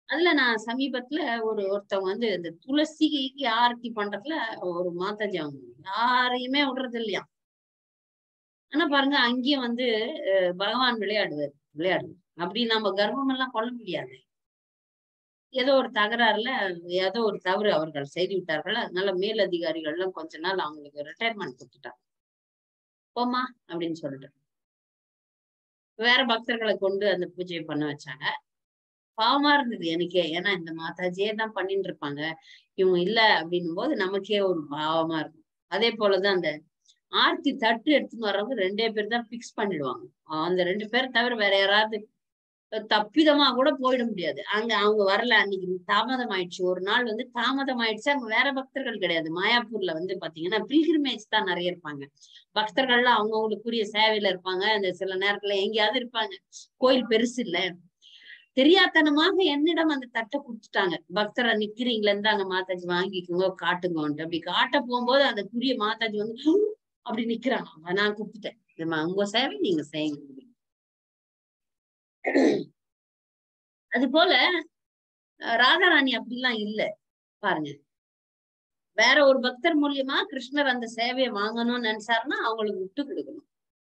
அதுல நான் சமீபத்துல ஒரு ஒருத்தவங்க வந்து இந்த துளசிக்கு ஆரத்தி பண்றதுல ஒரு மாதாஜி அவங்க யாரையுமே விடுறது இல்லையா ஆனா பாருங்க அங்கேயும் வந்து அஹ், பகவான் விளையாடுவார் விளையாடுவார் அப்படி நம்ம கர்வம் எல்லாம் கொள்ள முடியாது ஏதோ ஒரு தகராறுல ஏதோ ஒரு தவறு அவர்கள் செய்து விட்டார்கள் அதனால மேலதிகாரிகள் எல்லாம் கொஞ்ச நாள் அவங்களுக்கு ரிட்டையர்மெண்ட் கொடுத்துட்டாங்க போமா அப்படின்னு சொல்லிட்டு வேற பக்தர்களை கொண்டு அந்த பூஜையை பண்ண வச்சாங்க பாவமா இருந்தது எனக்கே ஏன்னா இந்த மாதாஜியே தான் பண்ணிட்டு இருப்பாங்க இவங்க இல்ல அப்படின்னும் போது நமக்கே ஒரு பாவமா இருக்கும் அதே போலதான் அந்த ஆர்த்தி தட்டு எடுத்துன்னு வர்றவங்க ரெண்டே பேர் தான் பிக்ஸ் பண்ணிடுவாங்க அந்த ரெண்டு பேர் தவிர வேற யாராவது தப்பிதமா கூட போயிட முடியாது அங்க அவங்க வரல அன்னைக்கு தாமதம் ஆயிடுச்சு ஒரு நாள் வந்து தாமதம் ஆயிடுச்சு அங்க வேற பக்தர்கள் கிடையாது மாயாப்பூர்ல வந்து பாத்தீங்கன்னா பில்கிரிமேஜ் தான் நிறைய இருப்பாங்க பக்தர்கள்லாம் அவங்கவுங்களுக்குரிய சேவையில இருப்பாங்க அந்த சில நேரத்துல எங்கேயாவது இருப்பாங்க கோயில் பெருசு இல்ல தெரியாத்தனமாக என்னிடம் அந்த தட்டை கொடுத்துட்டாங்க பக்தரை நிக்கிறீங்களா இருந்தாங்க மாதாஜி வாங்கிக்கோங்க காட்டுங்கன்ட்டு அப்படி காட்ட போகும்போது அந்த குறிய மாதாஜி வந்து "ஹம்" அப்படி நிக்கிறாங்க நான் கூப்பிட்டேன் "இதும்மா, உங்க சேவை நீங்க செய்யுங்க அப்படின்னு. அது போல அஹ், ராதாராணி அப்படிலாம் இல்ல பாருங்க வேற ஒரு பக்தர் மூலியமா கிருஷ்ணர் அந்த சேவையை வாங்கணும்னு நினைச்சாருன்னா அவங்களுக்கு விட்டு கொடுக்கணும்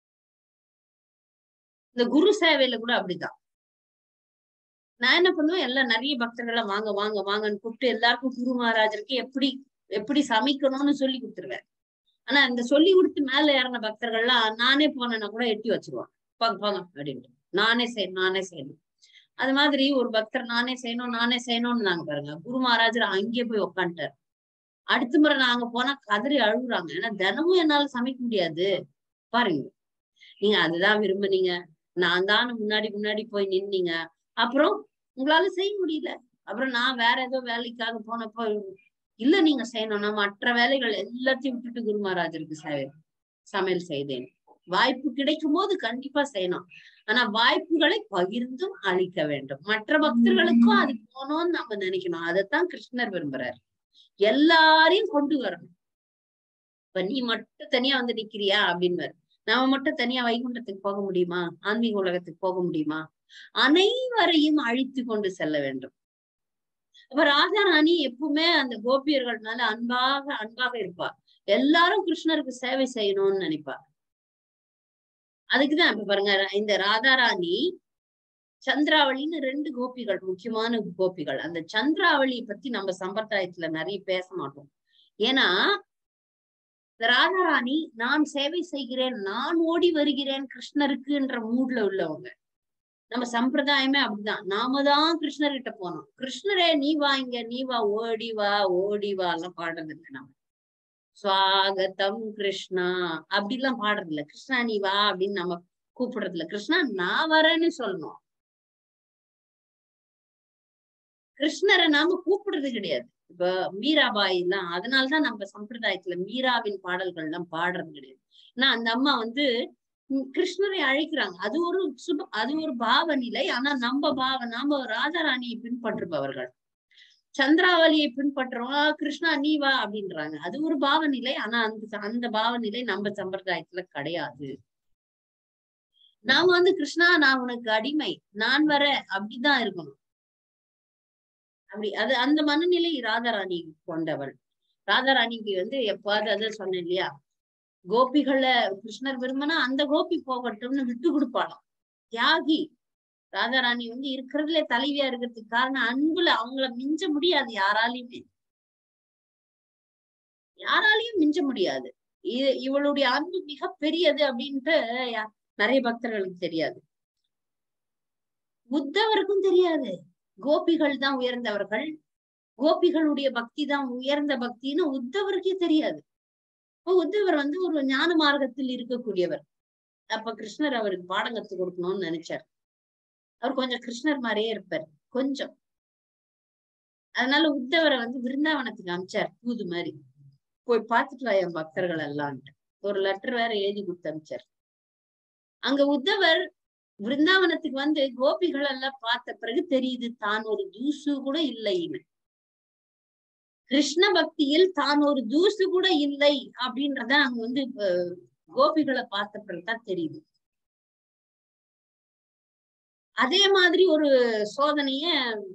இந்த குரு சேவையில கூட அப்படிதான் நான் என்ன பண்ணுவேன் எல்லாம் நிறைய பக்தர்களை வாங்க வாங்க வாங்கன்னு கூப்பிட்டு எல்லாருக்கும் குரு மகாராஜருக்கு எப்படி எப்படி சமைக்கணும்னு சொல்லி கொடுத்துருவேன் ஆனா இந்த சொல்லி கொடுத்து மேல ஏறின பக்தர்கள்லாம் நானே போனேன்னா கூட எட்டி வச்சிருவான் போங்க போங்க அப்படின்ட்டு நானே செய்யணும் நானே செய்யணும் அது மாதிரி ஒரு பக்தர் நானே செய்யணும் நானே செய்யணும்னு நாங்க பாருங்க குரு மகாராஜர் அங்கேயே போய் உக்காந்துட்டாரு அடுத்த முறை நாங்க போனா கதறி அழுகுறாங்க ஏன்னா தினமும் என்னால சமைக்க முடியாது பாருங்க நீங்க அதுதான் விரும்புனீங்க நான் தான் முன்னாடி முன்னாடி போய் நின்னீங்க அப்புறம் உங்களால செய்ய முடியல அப்புறம் நான் வேற ஏதோ வேலைக்காக போனப்போ இல்ல நீங்க செய்யணும்னா மற்ற வேலைகள் எல்லாத்தையும் விட்டுட்டு குரு மகாராஜருக்கு சேவை சமையல் செய்தேன் வாய்ப்பு கிடைக்கும் போது கண்டிப்பா செய்யணும் ஆனா வாய்ப்புகளை பகிர்ந்தும் அளிக்க வேண்டும் மற்ற பக்தர்களுக்கும் அது போகணும்னு நம்ம நினைக்கணும் அதைத்தான் கிருஷ்ணர் விரும்புறாரு எல்லாரையும் கொண்டு வரணும் இப்ப நீ மட்டும் தனியா வந்து நிக்கிறியா அப்படின்னு நாம மட்டும் தனியா வைகுண்டத்துக்கு போக முடியுமா ஆன்மீக உலகத்துக்கு போக முடியுமா அனைவரையும் அழித்து கொண்டு செல்ல வேண்டும் அப்ப ராஜா ராணி எப்பவுமே அந்த கோபியர்கள் மேல அன்பாக அன்பாக இருப்பா எல்லாரும் கிருஷ்ணருக்கு சேவை செய்யணும்னு நினைப்பா அதுக்குதான் இப்ப பாருங்க இந்த ராதாராணி சந்திராவளின்னு ரெண்டு கோபிகள் முக்கியமான கோபிகள் அந்த சந்திராவளி பத்தி நம்ம சம்பிரதாயத்துல நிறைய பேச மாட்டோம் ஏன்னா இந்த ராதாராணி நான் சேவை செய்கிறேன் நான் ஓடி வருகிறேன் கிருஷ்ணருக்குன்ற மூட்ல உள்ளவங்க நம்ம சம்பிரதாயமே அப்படிதான் நாம தான் கிருஷ்ணர்கிட்ட போனோம் கிருஷ்ணரே நீ வா இங்க நீ வா ஓடி வா ஓடி வா எல்லாம் பாடுறது இல்லை நம்ம சுவாகத்தம் கிருஷ்ணா அப்படிலாம் பாடுறது இல்ல கிருஷ்ணா நீ வா அப்படின்னு நம்ம கூப்பிடுறது இல்ல கிருஷ்ணா நான் வரேன்னு சொல்லணும் கிருஷ்ணரை நாம கூப்பிடுறது கிடையாது இப்ப மீராபாய் எல்லாம் அதனாலதான் நம்ம சம்பிரதாயத்துல மீராவின் பாடல்கள் எல்லாம் பாடுறது கிடையாது ஏன்னா அந்த அம்மா வந்து கிருஷ்ணரை அழைக்கிறாங்க அது ஒரு சுப அது ஒரு பாவ நிலை ஆனா நம்ம பாவ நாம ராஜாராணியை பின்பற்றுபவர்கள் சந்திராவளியை பின்பற்றுறோம் கிருஷ்ணா நீ வா அப்படின்றாங்க அது ஒரு பாவ நிலை ஆனா அந்த அந்த பாவ நிலை நம்ம சம்பிரதாயத்துல கிடையாது நாம வந்து கிருஷ்ணா நான் உனக்கு அடிமை நான் வர அப்படிதான் இருக்கணும் அப்படி அது அந்த மனநிலை ராதாராணி கொண்டவள் ராதாராணிக்கு வந்து எப்பாவது அதான் சொன்னேன் இல்லையா கோபிகளை கிருஷ்ணர் விரும்பினா அந்த கோபி போகட்டும்னு விட்டு கொடுப்பாளாம் தியாகி ராதாராணி வந்து இருக்கிறதுல தலைவியா இருக்கிறதுக்கு காரணம் அன்புல அவங்கள மிஞ்ச முடியாது யாராலையுமே யாராலையும் மிஞ்ச முடியாது இவளுடைய அன்பு மிக பெரியது அப்படின்ட்டு நிறைய பக்தர்களுக்கு தெரியாது உத்தவருக்கும் தெரியாது கோபிகள் தான் உயர்ந்தவர்கள் கோபிகளுடைய பக்தி தான் உயர்ந்த பக்தின்னு உத்தவருக்கே தெரியாது உத்தவர் வந்து ஒரு ஞான மார்க்கத்தில் இருக்கக்கூடியவர் அப்ப கிருஷ்ணர் அவருக்கு பாடம் கத்து கொடுக்கணும்னு நினைச்சார் அவர் கொஞ்சம் கிருஷ்ணர் மாதிரியே இருப்பார் கொஞ்சம் அதனால உத்தவரை வந்து விருந்தாவனத்துக்கு அமிச்சார் தூது மாதிரி போய் பார்த்துட்டு வா என் பக்தர்கள் எல்லாம்ட்டு ஒரு லெட்டர் வேற எழுதி கொடுத்து அமிச்சார் அங்க உத்தவர் விருந்தாவனத்துக்கு வந்து கோபிகள் எல்லாம் பார்த்த பிறகு தெரியுது தான் ஒரு தூசு கூட இல்லைன்னு கிருஷ்ண பக்தியில் தான் ஒரு தூசு கூட இல்லை அப்படின்றத அங்க வந்து கோபிகளை பார்த்த பிறகுதான் தெரியுது அதே மாதிரி ஒரு சோதனைய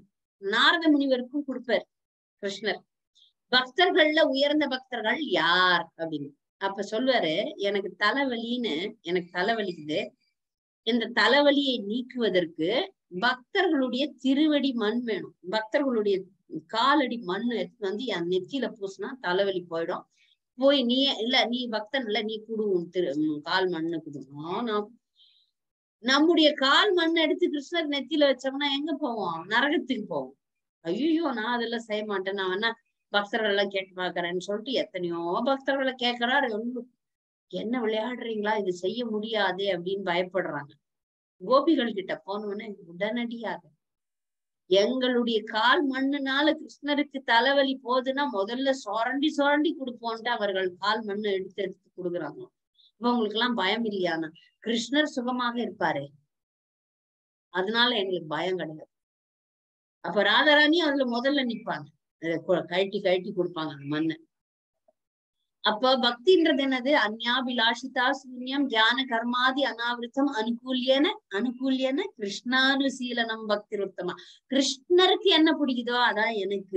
நாரத முனிவருக்கும் கொடுப்பார் கிருஷ்ணர் பக்தர்கள்ல உயர்ந்த பக்தர்கள் யார் அப்படின்னு அப்ப சொல்லுவாரு எனக்கு தலைவலின்னு எனக்கு தலைவலிக்குது இந்த தலைவலியை நீக்குவதற்கு பக்தர்களுடைய திருவடி மண் வேணும் பக்தர்களுடைய காலடி மண் எடுத்து வந்து என் நெத்தியில பூசினா தலைவலி போயிடும் போய் நீ இல்ல நீ பக்தன் இல்ல நீ குடு உன் திரு உன் கால் மண்ணு குடு நான் நம்முடைய கால் மண் எடுத்து கிருஷ்ணர் நெத்தியில வச்சோம்னா எங்க போவோம் நரகத்துக்கு போவோம் ஐயோ நான் அதெல்லாம் செய்ய மாட்டேன் நான் வேணா பக்தர்கள் எல்லாம் கேட்டு பாக்குறேன்னு சொல்லிட்டு எத்தனையோ பக்தர்களை கேட்கிறாரு ஒண்ணு என்ன விளையாடுறீங்களா இது செய்ய முடியாது அப்படின்னு பயப்படுறாங்க கோபிகள் கிட்ட போனோடனே உடனடியாக எங்களுடைய கால் மண்ணுனால கிருஷ்ணருக்கு தலைவலி போகுதுன்னா முதல்ல சுரண்டி சுரண்டி கொடுப்போன்ட்டு அவர்கள் கால் மண்ணை எடுத்து எடுத்து கொடுக்குறாங்க இவங்களுக்கு எல்லாம் பயம் இல்லையானா கிருஷ்ணர் சுகமாக இருப்பாரு அதனால எங்களுக்கு பயம் கிடையாது அப்ப ராதாராணி அதுல முதல்ல நிப்பாங்க கழட்டி கழட்டி கொடுப்பாங்க அந்த மண்ணை அப்ப பக்தின்றது என்னது அந்யாபிலாஷிதா சூன்யம் தியான கர்மாதி அனாவிருத்தம் அனுகூல்யன அனுகூல்யன கிருஷ்ணானுசீலனம் பக்தி உத்தமா கிருஷ்ணருக்கு என்ன பிடிக்குதோ அதான் எனக்கு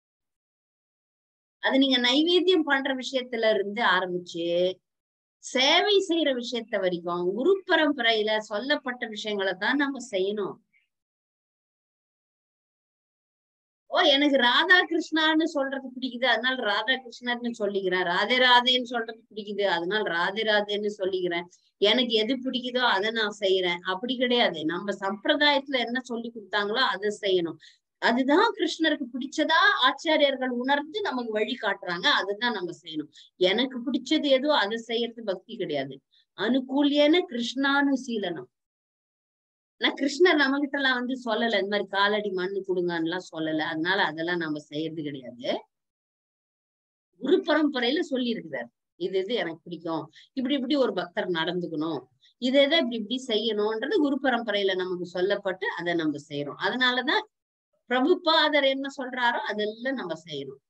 அது நீங்க நைவேத்தியம் பண்ற விஷயத்துல இருந்து ஆரம்பிச்சு சேவை செய்யற விஷயத்த வரைக்கும் குரு பரம்பரையில சொல்லப்பட்ட விஷயங்களை தான் நம்ம செய்யணும் ஓ எனக்கு ராதா கிருஷ்ணான்னு சொல்றது பிடிக்குது அதனால ராதா கிருஷ்ணர்னு சொல்லிக்கிறேன் ராதே ராதேன்னு சொல்றது பிடிக்குது அதனால ராதே ராதேன்னு சொல்லிக்கிறேன் எனக்கு எது பிடிக்குதோ அதை நான் செய்யறேன் அப்படி கிடையாது நம்ம சம்பிரதாயத்துல என்ன சொல்லி கொடுத்தாங்களோ அதை செய்யணும் அதுதான் கிருஷ்ணருக்கு பிடிச்சதா ஆச்சாரியர்கள் உணர்ந்து நமக்கு வழி காட்டுறாங்க அதுதான் நம்ம செய்யணும் எனக்கு பிடிச்சது எதுவோ அதை செய்யறது பக்தி கிடையாது அனுகூலியன கிருஷ்ணானுசீலனம் ஆனா கிருஷ்ணர் நம்ம கிட்ட எல்லாம் வந்து சொல்லல இந்த மாதிரி காலடி மண்ணு கொடுங்கன்னு எல்லாம் சொல்லல அதனால அதெல்லாம் நம்ம செய்யறது கிடையாது குரு பரம்பரையில சொல்லி இருக்கிறார் இது இது எனக்கு பிடிக்கும் இப்படி இப்படி ஒரு பக்தர் நடந்துக்கணும் இது எதை இப்படி இப்படி செய்யணும்ன்றது குரு பரம்பரையில நமக்கு சொல்லப்பட்டு அதை நம்ம செய்யறோம் அதனாலதான் பிரபுபாதர் என்ன சொல்றாரோ அதெல்லாம் நம்ம செய்யணும்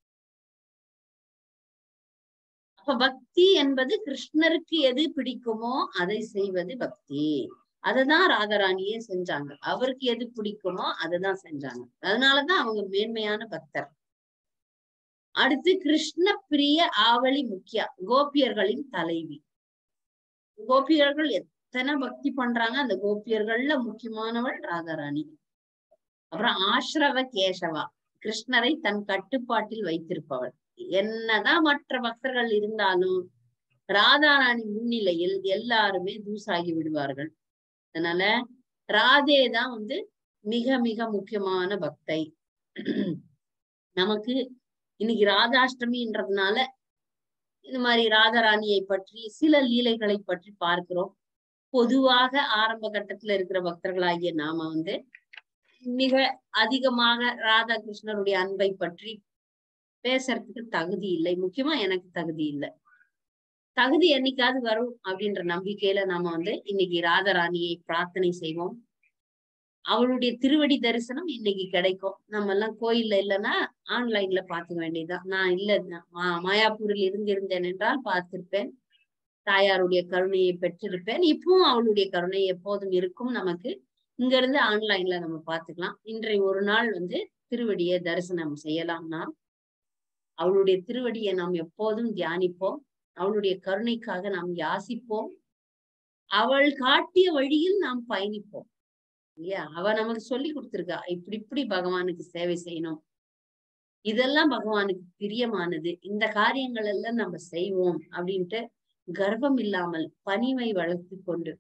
அப்ப பக்தி என்பது கிருஷ்ணருக்கு எது பிடிக்குமோ அதை செய்வது பக்தி அததான் ராதாராணியே செஞ்சாங்க அவருக்கு எது பிடிக்குமோ அததான் செஞ்சாங்க அதனாலதான் அவங்க மேன்மையான பக்தர் அடுத்து கிருஷ்ண பிரிய ஆவலி முக்கியா கோபியர்களின் தலைவி கோபியர்கள் எத்தனை பக்தி பண்றாங்க அந்த கோபியர்கள்ல முக்கியமானவள் ராதாராணி அப்புறம் ஆஷ்ரவ கேசவா கிருஷ்ணரை தன் கட்டுப்பாட்டில் வைத்திருப்பவள் என்னதான் மற்ற பக்தர்கள் இருந்தாலும் ராதாராணி முன்னிலையில் எல்லாருமே தூசாகி விடுவார்கள் அதனால ராதே தான் வந்து மிக மிக முக்கியமான பக்தை நமக்கு இன்னைக்கு ராதாஷ்டமின்றதுனால இந்த மாதிரி ராதாராணியை பற்றி சில லீலைகளை பற்றி பார்க்கிறோம் பொதுவாக ஆரம்ப கட்டத்துல இருக்கிற பக்தர்களாகிய நாம வந்து மிக அதிகமாக ராதா கிருஷ்ணருடைய அன்பை பற்றி பேசுறதுக்கு தகுதி இல்லை முக்கியமா எனக்கு தகுதி இல்லை தகுதி என்னைக்காவது வரும் அப்படின்ற நம்பிக்கையில நாம வந்து இன்னைக்கு ராதாராணியை பிரார்த்தனை செய்வோம் அவளுடைய திருவடி தரிசனம் இன்னைக்கு கிடைக்கும் நம்ம எல்லாம் கோயில்ல இல்லைன்னா ஆன்லைன்ல பாத்துக்க வேண்டியதுதான் நான் இல்ல மாயாப்பூரில் இருந்து இருந்தேன் என்றால் பார்த்திருப்பேன் தாயாருடைய கருணையை பெற்றிருப்பேன் இப்பவும் அவளுடைய கருணை எப்போதும் இருக்கும் நமக்கு இங்க இருந்து ஆன்லைன்ல நம்ம பாத்துக்கலாம் இன்றைய ஒரு நாள் வந்து திருவடியை தரிசனம் செய்யலாம்னா அவளுடைய திருவடியை நாம் எப்போதும் தியானிப்போம் அவளுடைய கருணைக்காக நாம் யாசிப்போம் அவள் காட்டிய வழியில் நாம் பயணிப்போம் இல்லையா அவ நமக்கு சொல்லி கொடுத்திருக்கா இப்படி இப்படி பகவானுக்கு சேவை செய்யணும் இதெல்லாம் பகவானுக்கு பிரியமானது இந்த காரியங்கள் எல்லாம் நம்ம செய்வோம் அப்படின்ட்டு கர்வம் இல்லாமல் பணிவை வளர்த்து கொண்டு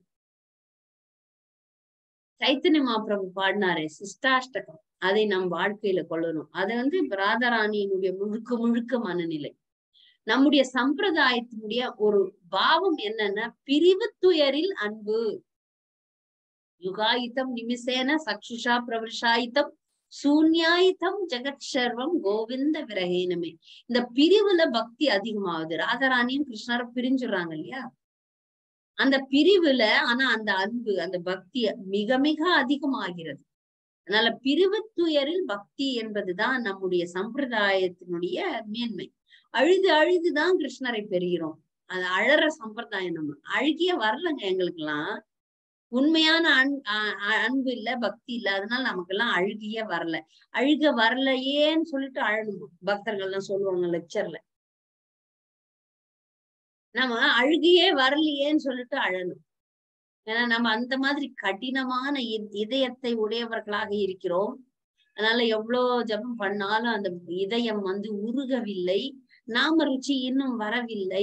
சைத்தன்ய மாப்பிரபு பாடினாரே சிஷ்டாஷ்டகம் அதை நம் வாழ்க்கையில கொள்ளணும் அது வந்து ராதாராணியினுடைய முழுக்க முழுக்க மனநிலை நம்முடைய சம்பிரதாயத்தினுடைய ஒரு பாவம் என்னன்னா பிரிவு துயரில் அன்பு யுகாயுத்தம் நிமிசேன சக்ஷுஷா பிரவர்ஷாயுத்தம் சூன்யாயுத்தம் ஜெகத் சர்வம் கோவிந்த விரகேனமே இந்த பிரிவுல பக்தி அதிகமாகுது ராதாராணியும் கிருஷ்ணரும் பிரிஞ்சுடுறாங்க இல்லையா அந்த பிரிவுல ஆனா அந்த அன்பு அந்த பக்தி மிக மிக அதிகமாகிறது அதனால பிரிவு துயரில் பக்தி என்பதுதான் நம்முடைய சம்பிரதாயத்தினுடைய மேன்மை அழுது அழுதுதான் கிருஷ்ணரை பெறுகிறோம் அது அழற சம்பிரதாயம் நம்ம அழுகிய வரலங்க எங்களுக்கு எல்லாம் உண்மையான அன் அ- அ- அன்பு இல்ல பக்தி இல்ல அதனால நமக்கு எல்லாம் அழுகியே வரல அழுக வரலையேன்னு சொல்லிட்டு அழணும் பக்தர்கள் எல்லாம் சொல்லுவாங்க லெக்சர்ல நம்ம அழுகியே வரலையேன்னு சொல்லிட்டு அழணும் ஏன்னா நம்ம அந்த மாதிரி கடினமான இ- இதயத்தை உடையவர்களாக இருக்கிறோம் அதனால எவ்வளவு ஜெபம் பண்ணாலும் அந்த இதயம் வந்து உருகவில்லை நாம ருச்சி இன்னும் வரவில்லை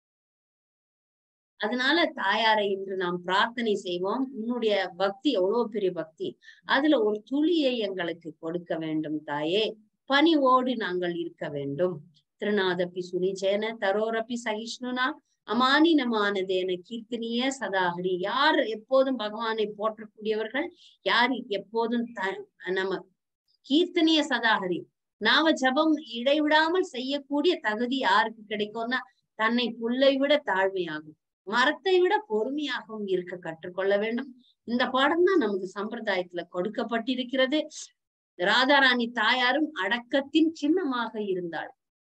அதனால தாயாரை இன்று நாம் பிரார்த்தனை செய்வோம் உன்னுடைய பக்தி எவ்வளவு பெரிய பக்தி அதுல ஒரு துளியை எங்களுக்கு கொடுக்க வேண்டும் தாயே பணிவோடு நாங்கள் இருக்க வேண்டும் திருநாதப்பி சுனிச்சேன தரோரப்பி சகிஷ்ணுனா அமானினமானதேன கீர்த்தனிய சதாஹரி யார் எப்போதும் பகவானை போற்றக்கூடியவர்கள் யார் எப்போதும் த- நம்ம கீர்த்தனிய சதாஹரி நாம ஜபம் இடைவிடாமல் செய்யக்கூடிய தகுதி யாருக்கு கிடைக்கும்னா தன்னை புல்லை விட தாழ்மையாகும் மரத்தை விட பொறுமையாகவும் இருக்க கற்றுக்கொள்ள வேண்டும் இந்த பாடம் தான் நமக்கு சம்பிரதாயத்துல கொடுக்கப்பட்டிருக்கிறது ராதாராணி தாயாரும் அடக்கத்தின் சின்னமாக இருந்தாள்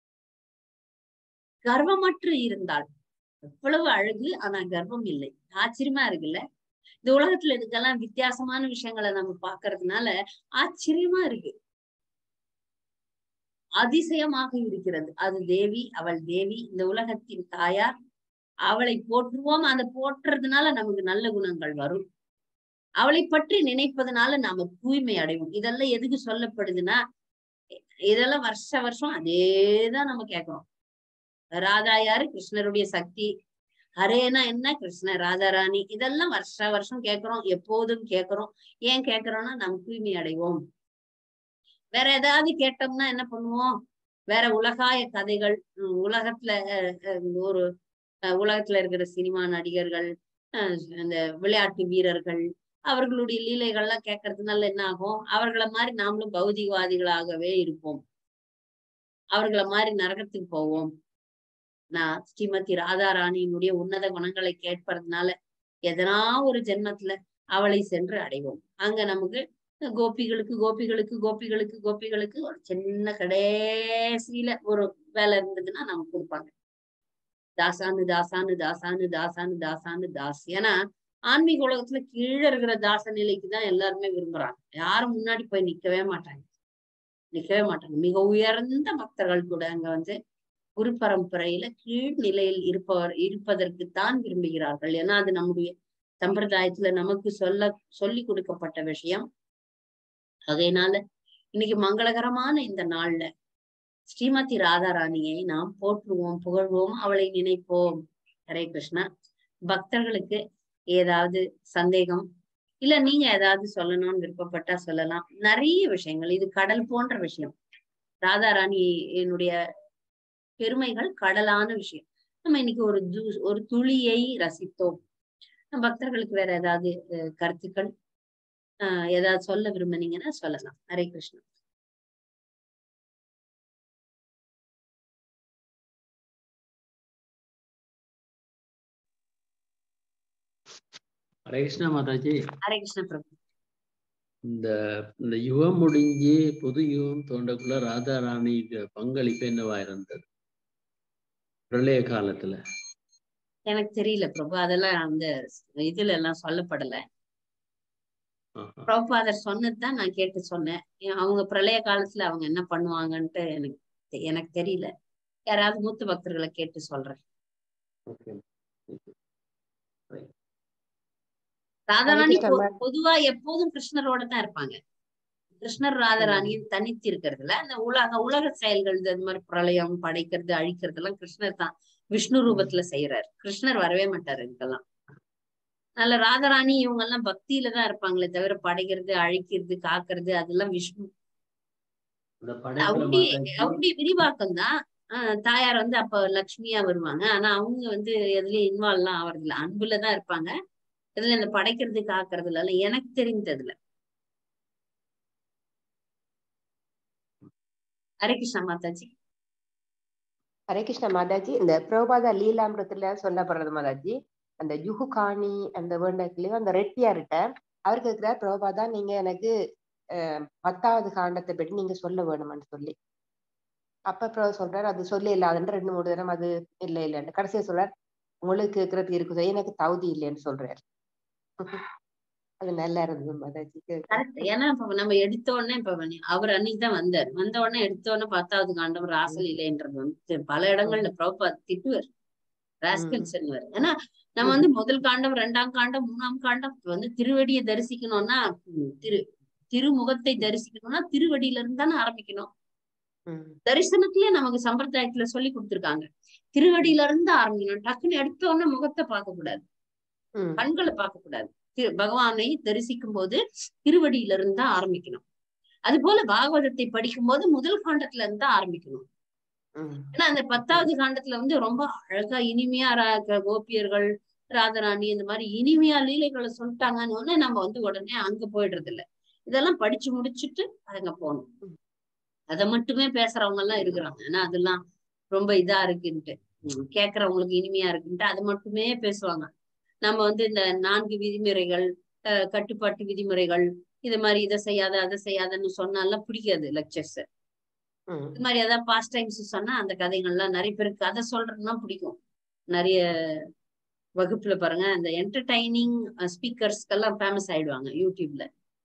கர்வமற்று இருந்தாள் எவ்வளவு அழகு ஆனா கர்வம் இல்லை ஆச்சரியமா இருக்குல்ல இந்த உலகத்துல இதுக்கெல்லாம் வித்தியாசமான விஷயங்களை நம்ம பாக்குறதுனால ஆச்சரியமா இருக்கு அதிசயமாக இருக்கிறது அது தேவி அவள் தேவி இந்த உலகத்தின் தாயார் அவளை போற்றுவோம் அந்த போற்றுறதுனால நமக்கு நல்ல குணங்கள் வரும் அவளை பற்றி நினைப்பதனால நாம தூய்மை அடைவோம் இதெல்லாம் எதுக்கு சொல்லப்படுதுன்னா இதெல்லாம் வருஷ வருஷம் அதேதான் நம்ம கேட்கிறோம் ராதா யாரு கிருஷ்ணருடைய சக்தி ஹரேனா என்ன கிருஷ்ண ராதாராணி இதெல்லாம் வருஷ வருஷம் கேட்கிறோம் எப்போதும் கேட்கிறோம் ஏன் கேட்கிறோம்னா நம்ம தூய்மை அடைவோம் வேற ஏதாவது கேட்டோம்னா என்ன பண்ணுவோம் வேற உலகாய கதைகள் உம் உலகத்துல அஹ், அஹ், ஒரு அஹ், உலகத்துல இருக்கிற சினிமா நடிகர்கள் அஹ், இந்த விளையாட்டு வீரர்கள் அவர்களுடைய லீலைகள்லாம் கேட்கறதுனால என்ன ஆகும் அவர்களை மாதிரி நாமளும் பௌதிகவாதிகளாகவே இருப்போம் அவர்களை மாதிரி நரகத்துக்கு போவோம் நான் ஸ்ரீமதி ராதாராணியினுடைய உன்னத குணங்களை கேட்பறதுனால எதனா ஒரு ஜென்மத்துல அவளை சென்று அடைவோம் அங்க நமக்கு கோபிகளுக்கு கோபிகளுக்கு கோபிகளுக்கு கோபிகளுக்கு ஒரு சின்ன கடைசியில ஒரு வேலை இருந்ததுன்னா நமக்கு கொடுப்பாங்க தாசானு தாசானு தாசானு தாசானு தாசானு தாஸ் ஏன்னா ஆன்மீக உலகத்துல கீழே இருக்கிற தாச நிலைக்கு தான் எல்லாருமே விரும்புறாங்க யாரும் முன்னாடி போய் நிக்கவே மாட்டாங்க நிக்கவே மாட்டாங்க மிக உயர்ந்த பக்தர்கள் கூட அங்க வந்து குரு பரம்பரையில கீழ் நிலையில் இருப்பவர் இருப்பதற்குத்தான் விரும்புகிறார்கள் ஏன்னா அது நம்முடைய சம்பிரதாயத்துல நமக்கு சொல்ல சொல்லி கொடுக்கப்பட்ட விஷயம் அதனால இன்னைக்கு மங்களகரமான இந்த நாள்ல ஸ்ரீமதி ராதாராணியை நாம் போற்றுவோம் புகழ்வோம் அவளை நினைப்போம் ஹரே கிருஷ்ணா பக்தர்களுக்கு ஏதாவது சந்தேகம் இல்ல நீங்க ஏதாவது சொல்லணும்னு விருப்பப்பட்டா சொல்லலாம் நிறைய விஷயங்கள் இது கடல் போன்ற விஷயம் ராதாராணி என்னுடைய பெருமைகள் கடலான விஷயம் நம்ம இன்னைக்கு ஒரு ஜூஸ் ஒரு துளியை ரசித்தோம் பக்தர்களுக்கு வேற ஏதாவது அஹ், கருத்துக்கள் ஆஹ் ஏதாவது சொல்ல விரும்புனீங்கன்னா சொல்லலாம் ஹரே கிருஷ்ணா ஹரே கிருஷ்ணா மாதாஜி ஹரே கிருஷ்ண பிரபு இந்த இந்த யுகம் முடிஞ்சு புது யுகம் தோண்டக்குள்ள ராதா ராணி பங்களிப்பு என்னவா இருந்தது பிரளய காலத்துல எனக்கு தெரியல பிரபு அதெல்லாம் அந்த இதுல எல்லாம் சொல்லப்படல ஆஹா. பிரபுபாதர் சொன்னதுதான் நான் கேட்டு சொன்னேன் ஏன் அவங்க பிரளய காலத்துல அவங்க என்ன பண்ணுவாங்கன்ட்டு எனக்கு தெ- எனக்கு தெரியல யாராவது மூத்த பக்தர்களை கேட்டு சொல்றேன் Okay. ராதாராணி கிருஷ்ணா, பொ- ma'am. பொதுவா எப்போதும் கிருஷ்ணரோட தான் இருப்பாங்க கிருஷ்ணர் ராதாராணியும் தனித்து இருக்கிறதுல அந்த உலக உலக செயல்கள் இந்த மாதிரி பிரளயம் படைக்கிறது அழிக்கிறது எல்லாம் கிருஷ்ணர் தான் விஷ்ணு ரூபத்துல செய்யறாரு கிருஷ்ணர் வரவே மாட்டாரு இதுக்கெல்லாம் அதனால ராதாராணி இவங்க எல்லாம் பக்தியில தான் இருப்பாங்களே தவிர படைக்கிறது அழிக்கிறது காக்கிறது அதெல்லாம் விஷ்ணு இந்த படைப்புல அப்படி மாதாஜி அப்படி விரிவாக்கம் தான் ஆஹ் தாயார் வந்து அப்ப லக்ஷ்மியா வருவாங்க ஆனா அவங்க வந்து எதுலயும் இன்வால்வ் எல்லாம் ஆவறது இல்ல அன்புல தான் இருப்பாங்க இதுல இந்த படைக்கிறது காக்குறதுல எல்லாம் எனக்கு தெரிந்ததுல ஹரே கிருஷ்ணா மாதாஜி ஹரே கிருஷ்ணா மாதாஜி இந்த பிரபாதா லீலாமிரத்துல சொல்லப்படுறது மாதாஜி அந்த யுகுகாணி அந்த வேண்டத்துலயும் அந்த ரெட்டியார்கிட்ட அவருக்கு இருக்கிற பிரபாதா நீங்க எனக்கு அஹ், பத்தாவது காண்டத்தை பற்றி நீங்க சொல்ல வேணும்னு சொல்லி அப்ப பிரபு சொல்றாரு அது சொல்ல இல்லாதுன்னு ரெண்டு மூணு தரம் அது இல்ல இல்லைன்னு கடைசியா சொல்றாரு உங்களுக்கு இருக்கிறது இருக்குது எனக்கு தகுதி இல்லைன்னு சொல்றாரு அது நல்லா இருந்தது மாதாஜி கேட்க. கரெக்ட் ஏன்னா இப்ப நம்ம எடுத்த உடனே இப்ப வந்து அவர் அன்னைக்கு தான் வந்தார் வந்த உடனே எடுத்த உடனே பத்தாவது காண்டம் ராசல் இல்லைன்றது வந்து பல இடங்கள்ல பிரபா திட்டுவார் ராஸ்கல்ஸ் ஏன்னா நம்ம வந்து முதல் காண்டம் ரெண்டாம் காண்டம் மூணாம் காண்டம் இப்ப வந்து திருவடியை தரிசிக்கணும்னா ம், திரு திருமுகத்தை தரிசிக்கணும்னா திருவடியில இருந்து தானே ஆரம்பிக்கணும் ம், தரிசனத்திலே நமக்கு சம்பிரதாயத்துல சொல்லி கொடுத்திருக்காங்க திருவடியில இருந்து ஆரம்பிக்கணும் டக்குன்னு எடுத்த உடனே முகத்தை பார்க்க கூடாது ம், கண்களை பார்க்க கூடாது திரு பகவானை தரிசிக்கும் போது திருவடியில இருந்து தான் ஆரம்பிக்கணும் அது போல பாகவதத்தை படிக்கும் போது முதல் காண்டத்துல இருந்து தான் ஆரம்பிக்கணும் ம், ஏன்னா அந்த பத்தாவது காண்டத்துல வந்து ரொம்ப அழகா இனிமையா ரா- கோபியர்கள் ராதராணி இந்த மாதிரி இனிமையா லீலைகளை சொல்லிட்டாங்கன்னு உடனே நம்ம வந்து உடனே அங்க போயிடுறது இல்ல இதெல்லாம் படிச்சு முடிச்சுட்டு அங்க போகணும் அதை மட்டுமே பேசுறவங்க எல்லாம் இருக்கிறாங்க ஏன்னா அதெல்லாம் ரொம்ப இதா இருக்குன்ட்டு உம் கேக்குறவங்களுக்கு இனிமையா இருக்குன்ட்டு அது மட்டுமே பேசுவாங்க நம்ம வந்து இந்த நான்கு விதிமுறைகள் அஹ் கட்டுப்பாட்டு விதிமுறைகள் இது மாதிரி இதை செய்யாத அதை செய்யாதன்னு சொன்னாலாம் பிடிக்காது லெக்சர்ஸ் ம், இது மாதிரி ஏதாவது பாஸ்ட் டைம்ஸ் சொன்னா அந்த கதைகள்லாம் நிறைய பேருக்கு கதை சொல்றதுன்னா பிடிக்கும் நிறைய வகுப்புல பாருங்க அந்த என்டர்டைனிங் ஸ்பீக்கர்ஸ்க்கெல்லாம் ஃபேமஸ் ஆயிடுவாங்க யூடியூப்ல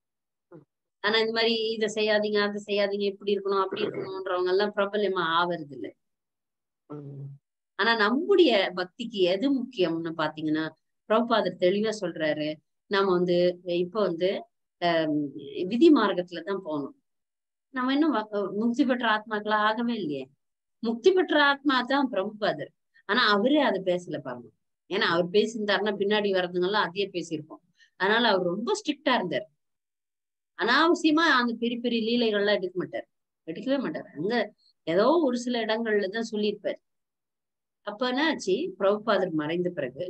ஆனா இந்த மாதிரி இதை செய்யாதீங்க அதை செய்யாதீங்க இப்படி இருக்கணும் அப்படி இருக்கணும்ன்றவங்க எல்லாம் பிரபலமா ஆவறது இல்ல ம், ஆனா நம்முடைய பக்திக்கு எது முக்கியம்னு பாத்தீங்கன்னா பிரபாதர் தெளிவா சொல்றாரு நாம வந்து இப்ப வந்து ஆஹ் விதி மார்க்கத்துல தான் போகணும் நம்ம இன்னும் வ- முக்தி பெற்ற ஆத்மாக்களா ஆகவே இல்லையே முக்தி பெற்ற ஆத்மா தான் பிரபுபாதர் ஆனா அவரே அதை பேசல பாருங்க ஏன்னா அவர் பேசியிருந்தாருன்னா பின்னாடி வர்றதுங்கெல்லாம் அதையே பேசியிருப்போம் அதனால அவர் ரொம்ப ஸ்ட்ரிக்டா இருந்தார் அனாவசியமா அந்த பெரிய பெரிய லீலைகள்லாம் எடுக்க மாட்டார் எடுக்கவே மாட்டார் அங்க ஏதோ ஒரு சில இடங்கள்ல தான் சொல்லியிருப்பார் அப்ப என்ன ஆச்சு பிரபுபாதர் மறைந்த பிறகு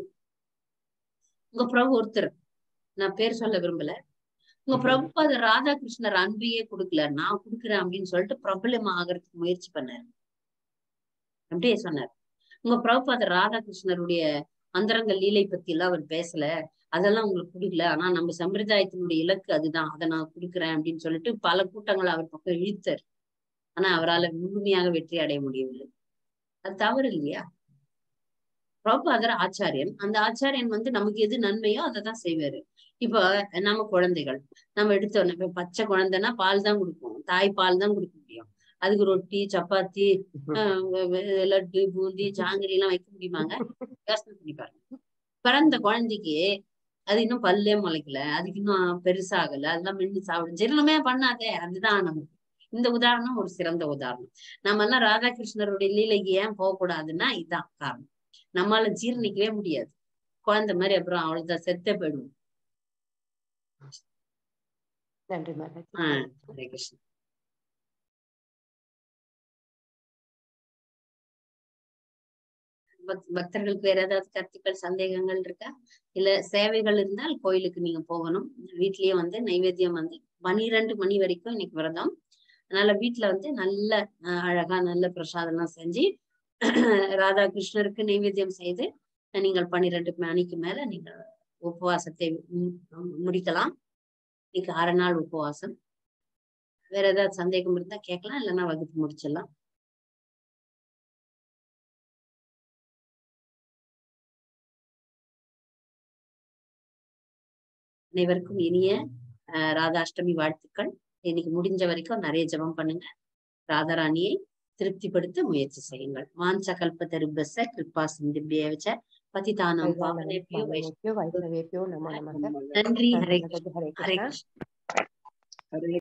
உங்க பிரபு ஒருத்தர் நான் பேர் சொல்ல விரும்பல உங்க ம்ஹும். பிரபுபாதர் ராதாகிருஷ்ணர் அன்பையே கொடுக்கல நான் கொடுக்குறேன் அப்படின்னு சொல்லிட்டு பிரபலம் ஆகிறதுக்கு முயற்சி பண்ணாரு அப்படியே சொன்னார் உங்க பிரபுபாதர் ராதாகிருஷ்ணருடைய அந்தரங்க லீலை பத்தி எல்லாம் அவர் பேசல அதெல்லாம் உங்களுக்கு கொடுக்கல ஆனா நம்ம சம்பிரதாயத்தினுடைய இலக்கு அதுதான் அதை நான் கொடுக்குறேன் அப்படின்னு சொல்லிட்டு பல கூட்டங்களை அவர் பக்கம் இழுத்தார் ஆனா அவரால முழுமையாக வெற்றி அடைய முடியவில்லை அது தவறு இல்லையா பிரபுபாதர் ஆச்சாரியன் அந்த ஆச்சாரியன் வந்து நமக்கு எது நன்மையோ அதை தான் செய்வாரு இப்ப நம்ம குழந்தைகள் நம்ம எடுத்தோன்னே இப்ப பச்சை குழந்தைன்னா பால் தான் கொடுப்போம் தாய் பால் தான் கொடுக்க முடியும் அதுக்கு ரொட்டி சப்பாத்தி ஆஹ் வெ- வெ- லட்டு பூந்தி ஜாங்கிரி எல்லாம் வைக்க முடியுமாங்க யோசனை பண்ணி பாருங்க பிறந்த குழந்தைக்கு அது இன்னும் பல்லே முளைக்கல அதுக்கு இன்னும் பெருசாகல அதெல்லாம் மென்னு சாப்பிடும் ஜீரணமே பண்ணாதே அதுதான் நமக்கு இந்த உதாரணம் ஒரு சிறந்த உதாரணம் நம்ம எல்லாம் ராதாகிருஷ்ணருடைய லீலைக்கு ஏன் போகக்கூடாதுன்னா இதுதான் காரணம் நம்மால ஜீரணிக்கவே முடியாது குழந்தை மாதிரி அப்புறம் அவ்வளவுதான் செத்தே போயிடுவோம் நன்றி மாதாஜி ஆஹ் ஹரே கிருஷ்ணா பக்- பக்தர்களுக்கு வேற ஏதாவது கருத்துக்கள் சந்தேகங்கள் இருக்கா இல்ல சேவைகள் இருந்தால் கோயிலுக்கு நீங்க போகணும் வீட்லயே வந்து நைவேத்தியம் வந்து பனிரெண்டு மணி வரைக்கும் இன்னைக்கு விரதம் அதனால வீட்ல வந்து நல்ல அஹ், அழகா நல்ல பிரசாதம் எல்லாம் செஞ்சு ராதா கிருஷ்ணருக்கு நைவேத்தியம் செய்து நீங்கள் பன்னிரெண்டு மணிக்கு மேல நீங்க உபவாசத்தை மு- முடிக்கலாம் இன்னைக்கு அரை நாள் உபவாசம் வேற ஏதாவது சந்தேகம் இருந்தா கேட்கலாம் இல்லைன்னா வகுப்பு முடிச்சிடலாம் அனைவருக்கும் இனிய அஹ், ராதாஷ்டமி வாழ்த்துக்கள் இன்னைக்கு முடிஞ்ச வரைக்கும் நிறைய ஜெபம் பண்ணுங்க ராதாராணியை திருப்திப்படுத்த முயற்சி செய்யுங்கள் வாஞ்ச கல்ப தருபச கிருப்பா சிந்திபியவச்ச பதிதானம் பாவனேபியோ வைஷ்ணவ வைஷ்ணவேபியோ வைஷ்ணவேபியோ நமோ நமக நன்றி ஹரே நன்றி மாதாஜி ஹரே ஹரே கிருஷ்ணா கிருஷ்ணா